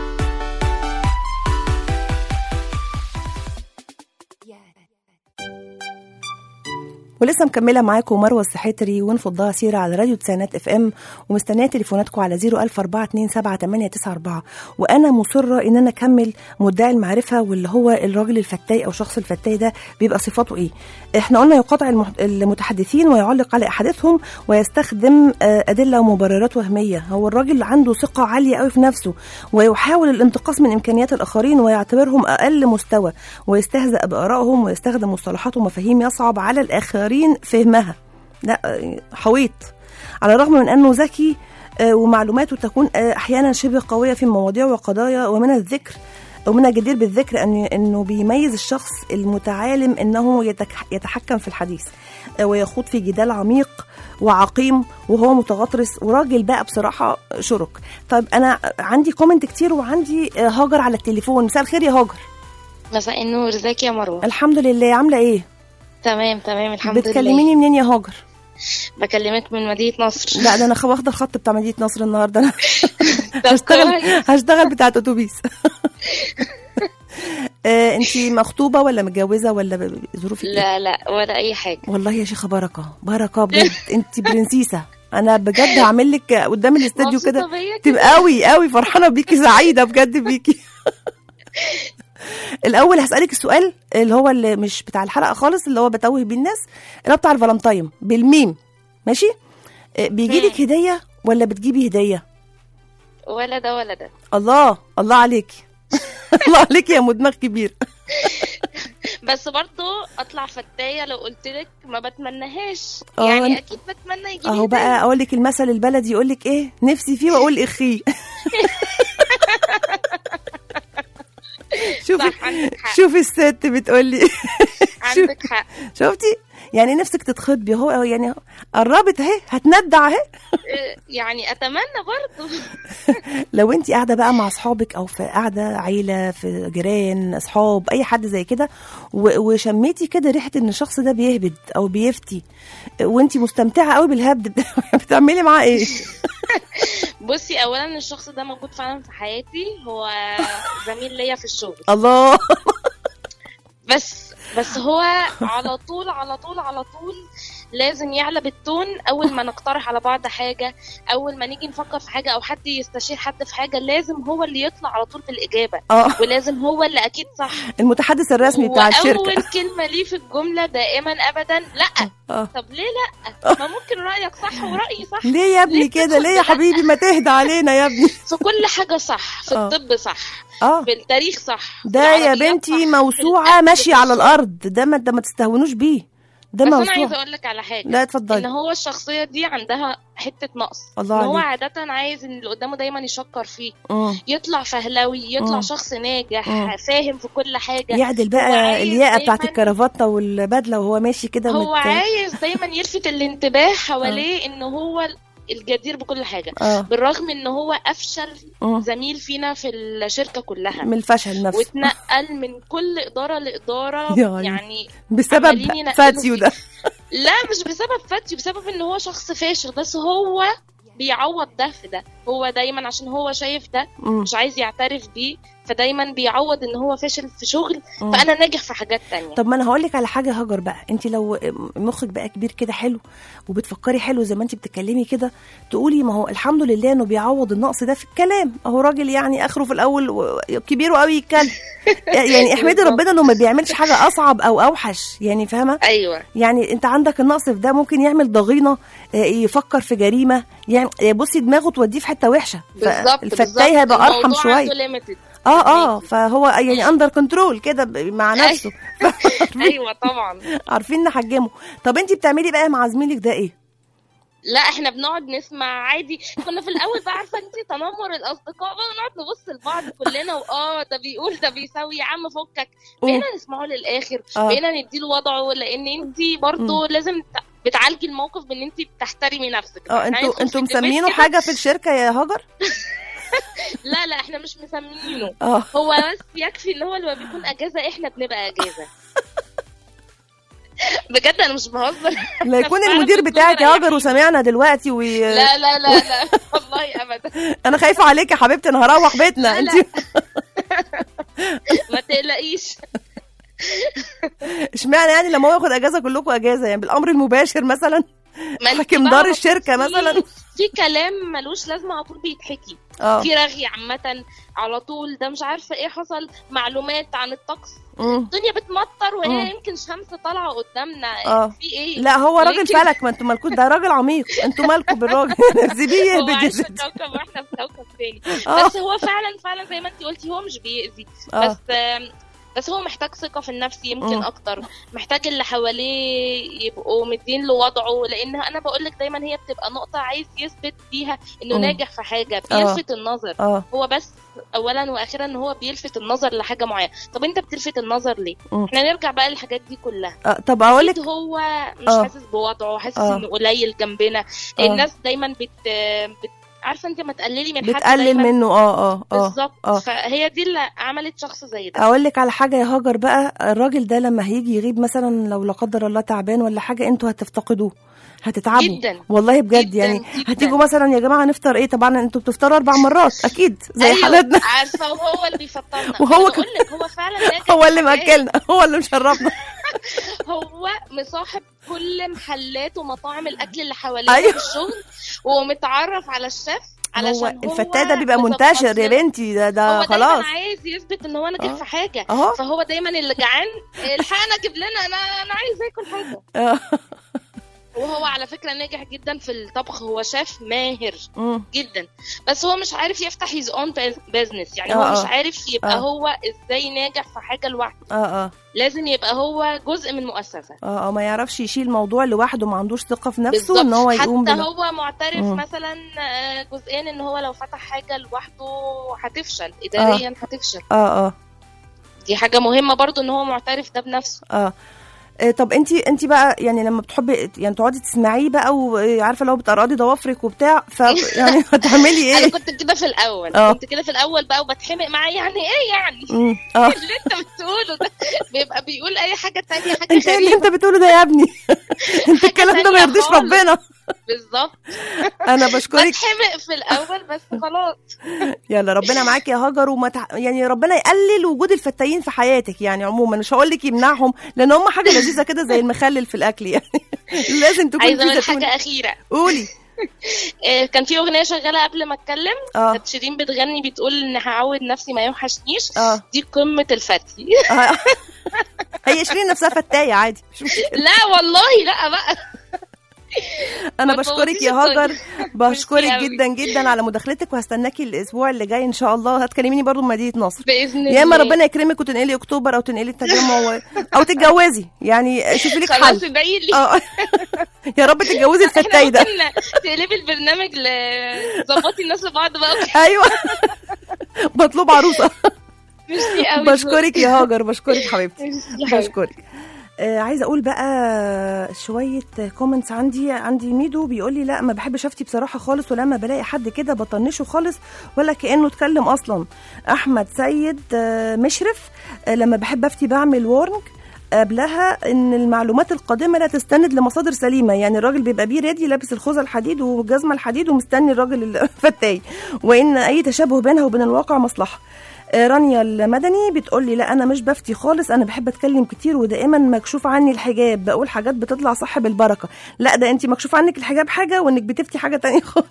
ولسه مكمله معاكم مروه السحاتري ونفضها سيره على راديو تسعينات اف ام ومستنيه تليفوناتكم على 004278994 وانا مصره ان انا اكمل مدعي المعرفه واللي هو الراجل الفتاي او شخص الفتاي ده بيبقى صفاته ايه احنا قلنا يقاطع المح- المتحدثين ويعلق على احاديثهم ويستخدم آه، ادله ومبررات وهميه هو الراجل عنده ثقه عاليه قوي في نفسه ويحاول الانتقاص من امكانيات الاخرين ويعتبرهم اقل مستوى ويستهزأ بارائهم ويستخدم مصطلحات ومفاهيم يصعب على الاخرين فهمها لا آه، حويط على الرغم من انه ذكي آه، ومعلوماته تكون آه، احيانا شبه قويه في مواضيع وقضايا ومن الذكر ومن الجدير بالذكر أن انه بيميز الشخص المتعالم انه يتك- يتحكم في الحديث آه، ويخوض في جدال عميق وعقيم وهو متغطرس وراجل بقى بصراحه شرك طيب انا عندي كومنت كتير وعندي آه، هاجر على التليفون مساء الخير يا هاجر مساء النور ازيك يا مروه الحمد لله عامله ايه تمام تمام الحمد لله بتكلميني منين يا هاجر بكلمك من مدينة نصر لا ده انا خ- واخده الخط بتاع مدينه نصر النهارده انا طب هشتغل كويس. هشتغل بتاعه اتوبيس آه انت مخطوبه ولا متجوزه ولا ب- ظروفك إيه؟ لا لا ولا أي حاجة والله يا شيخه بركه بركه بجد انت برنسيسه انا بجد هعمل لك قدام الاستوديو مبسوطة كده بيا كده. تبقى قوي قوي فرحانه بيكي سعيده بجد بيكي الاول هسالك السؤال اللي هو اللي مش بتاع الحلقه خالص اللي هو بتوه بيه الناس اللي هو بتاع الفالنتاين بالميم ماشي بيجي لك هديه ولا بتجيبي هديه ولا ده ولا ده الله الله عليكي الله عليكي يا مدمغ كبير بس برضو اطلع فتايه لو قلت لك ما بتمناهاش آه، يعني أنا- اكيد بتمنى يجي اهو بقى اقول لك المثل البلدي يقول لك ايه نفسي فيه واقول اخيه شوفي صح، عندك حق. شوفي الست بتقول لي عندك حق شفتي يعني نفسك تتخطبي هو هو يعني قربت اهي هتندع اهي إيه، يعني اتمنى برضو لو انت قاعده بقى مع اصحابك او في قاعده عيله في جيران اصحاب اي حد زي كده و- وشميتي كده ريحه ان الشخص ده بيهبد او بيفتي وانت مستمتعه قوي بالهبد ده بتعملي معاه ايه بصي اولا الشخص ده موجود فعلا في حياتي هو زميل ليا في الشغل الله بس بس هو على طول على طول على طول لازم يعلى بالتون اول ما نقترح على بعض حاجه اول ما نيجي نفكر في حاجه او حد يستشير حد في حاجه لازم هو اللي يطلع على طول بالاجابه اه ولازم هو اللي اكيد صح المتحدث الرسمي بتاع الشركه واول كلمه ليه في الجمله دائما ابدا لا اه طب ليه لا ما ممكن رايك صح ورايي صح ليه يا ابني كده ليه يا حبيبي ما تهدى علينا يا ابني في كل حاجه صح في آه. الطب صح اه في التاريخ صح في ده يا العربيات بنتي صح، موسوعه ماشيه على الارض ده ما ده ما تستهونوش بيه ده بس انا عايزه موسوعه اقول لك على حاجه لا، اتفضلي. ان هو الشخصيه دي عندها حته نقص الله ان هو عليك. عاده عايز ان اللي قدامه دايما يشكر فيه مم. يطلع فهلوي يطلع مم. شخص ناجح مم. فاهم في كل حاجه يعدل هو بقى عايز الياقه بتاعت دايماً- الكرافته والبدله وهو ماشي كده هو مت- عايز دايما يلفت الانتباه حواليه ان هو الجدير بكل حاجه آه. بالرغم ان هو افشل مم. زميل فينا في الشركه كلها من الفشل نفسه واتنقل من كل اداره لاداره يا عيني. يعني بسبب عمالين ينقلوا فاتيو فيه. ده لا مش بسبب فتي بسبب ان هو شخص فاشل بس هو بيعوض ده في ده هو دايما عشان هو شايف ده مم. مش عايز يعترف بيه فدايما بيعوض ان هو فاشل في شغل مم. فانا ناجح في حاجات تانية طب ما انا هقول لك على حاجه هاجر بقى انت لو مخك بقى كبير كده حلو وبتفكري حلو زي ما انت بتتكلمي كده تقولي ما هو الحمد لله انه بيعوض النقص ده في الكلام اهو راجل يعني اخره في الاول و- كبير وقوي يتكلم يعني احمدي بالظبط. ربنا انه ما بيعملش حاجه اصعب او اوحش يعني فاهمه ايوه يعني انت عندك النقص في ده ممكن يعمل ضغينه آه، يفكر في جريمه يعني بصي دماغه توديه في حته وحشه بالظبط الفتاي هيبقى ارحم شويه ليميتد اه اه فهو يعني اندر كنترول كده ب- مع نفسه ايوه طبعا عارفين نحجمه طب انت بتعملي بقى مع زميلك ده ايه لا احنا بنقعد نسمع عادي كنا في الاول بقى عارفه انت تنمر الاصدقاء بقى نقعد نبص لبعض كلنا واه ده بيقول ده بيسوي يا عم فكك بقينا نسمعه للاخر آه. بقينا نديله وضعه لان انت برضه لازم ت- بتعالجي الموقف بان انت بتحترمي نفسك اه احنا انتوا هندخل انتوا في الديبيت مسمينه كده. حاجه في الشركه يا هاجر لا لا احنا مش مسمينه اه هو بس يكفي ان هو لما بيكون اجازه احنا بنبقى اجازه بجد انا مش بهزر لا يكون فعلا المدير بتكون بتاعك يا مريحين. هاجر وسمعنا دلوقتي وي... لا لا لا لا والله ابدا انا خايفه عليك يا حبيبتي انا هروح بيتنا لا، انت لا. ما تقلقيش اشمعنى يعني لما هو ياخد اجازه كلكم اجازه يعني بالامر المباشر مثلا ما انت حاكم بقى دار في- الشركه مثلا في كلام ملوش لازمه على طول بيتحكي اه. في رغي عامه على طول ده مش عارفه ايه حصل معلومات عن الطقس مم. الدنيا بتمطر وهي مم. يمكن شمس طالعه قدامنا اه في ايه لا هو راجل يمكن- فلك ما انتوا مالكوش ده راجل عميق انتوا مالكم بالراجل سيبيه هو يهبد عايش في يهبد. كوكب واحنا في كوكب تاني اه. بس هو فعلا فعلا زي ما انت قلتي هو مش بيأذي اه. بس آم، بس هو محتاج ثقة في النفس يمكن مم. أكتر محتاج اللي حواليه يبقوا مدين له وضعه لأن أنا بقول لك دايما هي بتبقى نقطة عايز يثبت بيها إنه مم. ناجح في حاجة اه. بيلفت النظر اه. هو بس أولا وأخيرا إن هو بيلفت النظر لحاجة معينة طب أنت بتلفت النظر ليه؟ مم. احنا نرجع بقى للحاجات دي كلها اه طب اقول لك أكيد هو مش اه. حاسس بوضعه حاسس اه. إنه قليل جنبنا اه. الناس دايما بت, بت عارفه انت ما تقللي من حد بتقلل دايماً. منه اه اه اه بالظبط اه فهي دي اللي عملت شخص زي ده اقول لك على حاجه يا هاجر بقى الراجل ده لما هيجي يغيب مثلا لو لا قدر الله تعبان ولا حاجه انتوا هتفتقدوه هتتعبوا جدا. والله بجد جدا، يعني جدا. هتيجوا مثلا يا جماعه نفطر ايه طبعا انتوا بتفطروا اربع مرات اكيد زي أيوة، حالتنا عارفه وهو اللي بيفطرنا وهو وهو ك- بقول لك هو فعلا ناجح هو اللي في حاجات. مأكلنا هو اللي مشربنا هو مصاحب كل محلات ومطاعم الاكل اللي حواليه أيوة. في الشغل ومتعرف على الشيف علشان هو الفتاه ده بيبقى منتشر يا بنتي ده ده هو خلاص دايما عايز يثبت ان هو ناجح آه. في حاجه أهو. فهو دايما اللي جعان الحقنا جيب لنا انا انا عايز اكل حاجه آه. وهو على فكره ناجح جدا في الطبخ هو شيف ماهر مم. جدا بس هو مش عارف يفتح هيز اون بيزنس يعني آه، هو آه. مش عارف يبقى آه. هو ازاي ناجح في حاجه لوحده اه اه لازم يبقى هو جزء من مؤسسه اه اه ما يعرفش يشيل موضوع لوحده ما عندوش ثقه في نفسه بالظبط. ان هو يقوم حتى بال- هو معترف مم. مثلا آه، جزئيا ان هو لو فتح حاجه لوحده هتفشل اداريا هتفشل اه اه دي حاجه مهمه برضو ان هو معترف ده بنفسه اه آه، طب انت انت بقى يعني لما بتحبي يعني تقعدي تسمعيه بقى وعارفه لو بتقرقضي ضوافرك وبتاع ف يعني هتعملي انا ايه؟ كنت كده في الاول آه. كنت كده في الاول بقى وبتحمق معاه يعني ايه يعني مم. اه اللي انت بتقوله ده بيبقى بيقول اي حاجه تانية حاجه انت ايه اللي غريبه انت بتقوله ده يا ابني؟ انت الكلام ده ما تانية يرضيش خالص. ربنا بالظبط انا بشكرك بتحمق في الاول بس خلاص يلا ربنا معاك يا هاجر وما تع... يعني ربنا يقلل وجود الفتاين في حياتك يعني عموما مش هقول لك يمنعهم لان هم حاجه لذيذه كده زي المخلل في الاكل يعني لازم تكون عايزه في اقول زيتون حاجه اخيره قولي آه، كان في اغنيه شغاله قبل ما اتكلم اه كانت شيرين بتغني بتقول ان هعود نفسي ما يوحشنيش اه دي قمه الفتي آه. هي شيرين نفسها فتايه عادي مش مشكله لا والله لا بقى انا ما بشكرك تبوظيش يا هاجر الدنيا. بشكرك ميرسي أوي. جدا جدا على مداخلتك وهستناكي الاسبوع اللي جاي ان شاء الله هتكلميني برضو من مدينه نصر باذن يا اما الله. ربنا يكرمك وتنقلي اكتوبر او تنقلي التجمع و... او تتجوزي يعني شوفي لك حل خلاص ادعي لي اه يا رب تتجوزي احنا الفتاي ده ممكن تقلبي البرنامج لظبطي الناس لبعض بقى ايوه مطلوب عروسه ميرسي قوي بشكرك يا هاجر بشكرك حبيبتي ميرسي يا حبيبتي. بشكرك آه عايزه اقول بقى شويه كومنتس عندي عندي ميدو بيقول لي لا ما بحبش افتي بصراحه خالص ولما بلاقي حد كده بطنشه خالص ولا كانه اتكلم اصلا احمد سيد آه مشرف آه لما بحب افتي بعمل وورنج قبلها ان المعلومات القادمه لا تستند لمصادر سليمه يعني الراجل بيبقى بيه ريدي لابس الخوذه الحديد والجزمه الحديد ومستني الراجل الفتاي وان اي تشابه بينها وبين الواقع مصلحه آه، رانيا المدني بتقول لي لا انا مش بفتي خالص انا بحب اتكلم كتير ودائما مكشوف عني الحجاب بقول حاجات بتطلع صح بالبركه لا ده انت مكشوف عنك الحجاب حاجه وانك بتفتي حاجه تانية خالص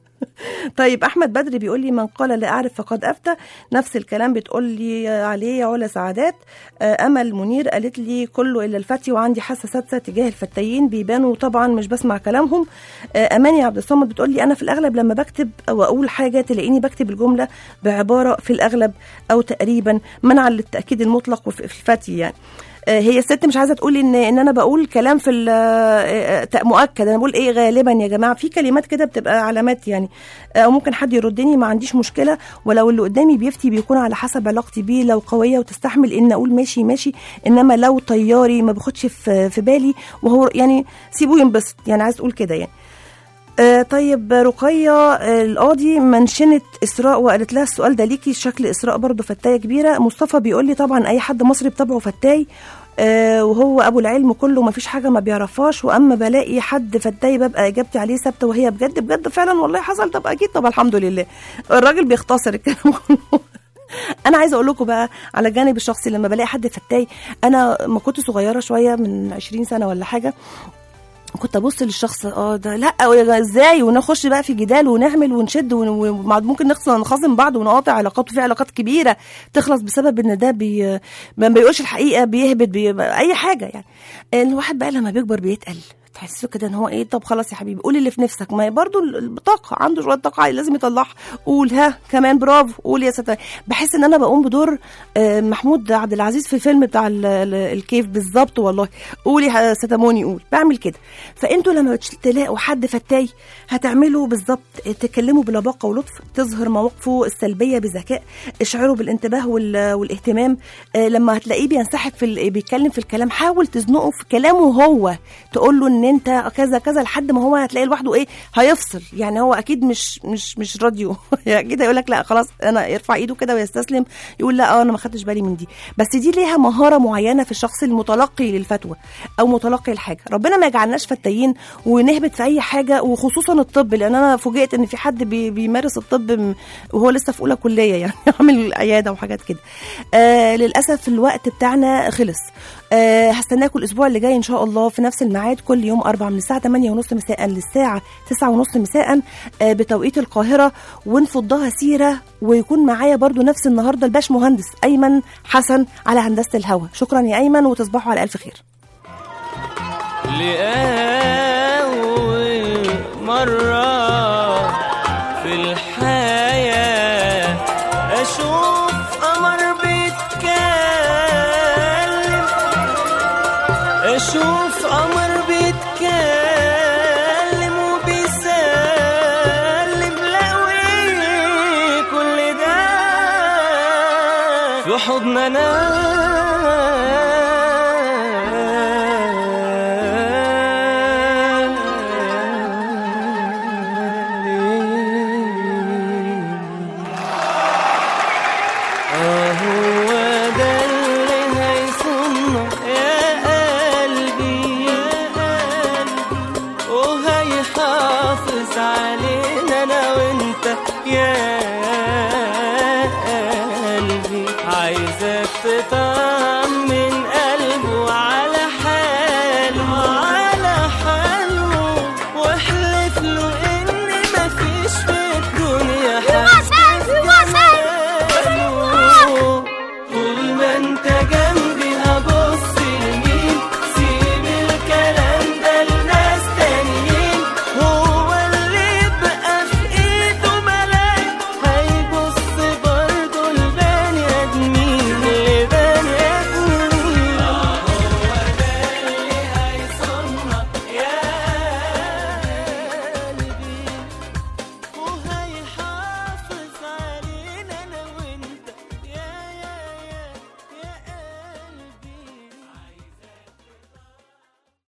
طيب احمد بدري بيقول لي من قال لا اعرف فقد افتى نفس الكلام بتقول لي عليه يا علا سعادات آه، امل منير قالت لي كله الا الفتي وعندي حاسه سادسه تجاه الفتايين بيبانوا طبعا مش بسمع كلامهم آه، اماني عبد الصمد بتقول لي انا في الاغلب لما بكتب او اقول حاجه تلاقيني بكتب الجمله بعباره في الاغلب او تقريبا منعا للتاكيد المطلق وفي في الفتي يعني آه، هي الست مش عايزه تقول ان ان انا بقول كلام في ال- آه، آه، مؤكد انا بقول ايه غالبا يا جماعه في كلمات كده بتبقى علامات يعني آه، او ممكن حد يردني ما عنديش مشكله ولو اللي قدامي بيفتي بيكون على حسب علاقتي بيه لو قويه وتستحمل ان اقول ماشي ماشي انما لو طياري ما باخدش في في بالي وهو يعني سيبوه ينبسط يعني عايز تقول كده يعني آه طيب رقية آه القاضي منشنت إسراء وقالت لها السؤال ده ليكي شكل إسراء برضو فتاية كبيرة مصطفى بيقول لي طبعا أي حد مصري بطبعه فتاي آه وهو أبو العلم كله ما فيش حاجة ما بيعرفهاش وأما بلاقي حد فتاي ببقى إجابتي عليه ثابتة وهي بجد بجد فعلا والله حصل طب أكيد طب الحمد لله الراجل بيختصر الكلام كله انا عايزه اقول لكم بقى على الجانب الشخصي لما بلاقي حد فتاي انا ما كنت صغيره شويه من 20 سنه ولا حاجه كنت ابص للشخص اه ده لا يا ازاي ونخش بقى في جدال ونعمل ونشد ون- وممكن نخسر نخاصم بعض ونقاطع علاقات وفي علاقات كبيره تخلص بسبب ان ده بي ما بيقولش الحقيقه بيهبط بي اي حاجه يعني الواحد بقى لما بيكبر بيتقل تحسه كده ان هو ايه طب خلاص يا حبيبي قول اللي في نفسك ما هي برضو الطاقه عنده شويه طاقه لازم يطلعها قول ها كمان برافو قول يا ستار بحس ان انا بقوم بدور آه، محمود عبد العزيز في الفيلم بتاع ال- ال- الكيف بالظبط والله قولي يا ستاموني قول بعمل كده فانتوا لما بتش- تلاقوا حد فتاي هتعملوا بالظبط تكلموا بلباقه ولطف تظهر مواقفه السلبيه بذكاء اشعروا بالانتباه وال- والاهتمام آه، لما هتلاقيه بينسحب في ال- بيتكلم في الكلام حاول تزنقه في كلامه هو تقول له ان انت كذا كذا لحد ما هو هتلاقي لوحده ايه هيفصل يعني هو اكيد مش مش مش راديو اكيد هيقول لك لا خلاص انا يرفع ايده كده ويستسلم يقول لا اه انا ما خدتش بالي من دي بس دي ليها مهاره معينه في الشخص المتلقي للفتوى او متلقي الحاجه ربنا ما يجعلناش فتايين ونهبط في اي حاجه وخصوصا الطب لان انا فوجئت ان في حد بي بيمارس الطب م- وهو لسه في اولى كليه يعني عامل عياده وحاجات كده آه للاسف الوقت بتاعنا خلص آه هستناكم الاسبوع اللي جاي ان شاء الله في نفس الميعاد كل يوم اربع من الساعه 8 ونص مساء للساعه 9 ونص مساء آه بتوقيت القاهره ونفضها سيره ويكون معايا برضو نفس النهارده الباش مهندس ايمن حسن على هندسه الهوا شكرا يا ايمن وتصبحوا على الف خير لأول مرة في الحياة أشوف قمر بيتكلم أشوف قمر بيتكلم وبيسلم لا وإيه كل ده في حضننا آه هو ده اللي هيصنع يا قلبي يا قلبي وهيحافظ علينا انا وانت يا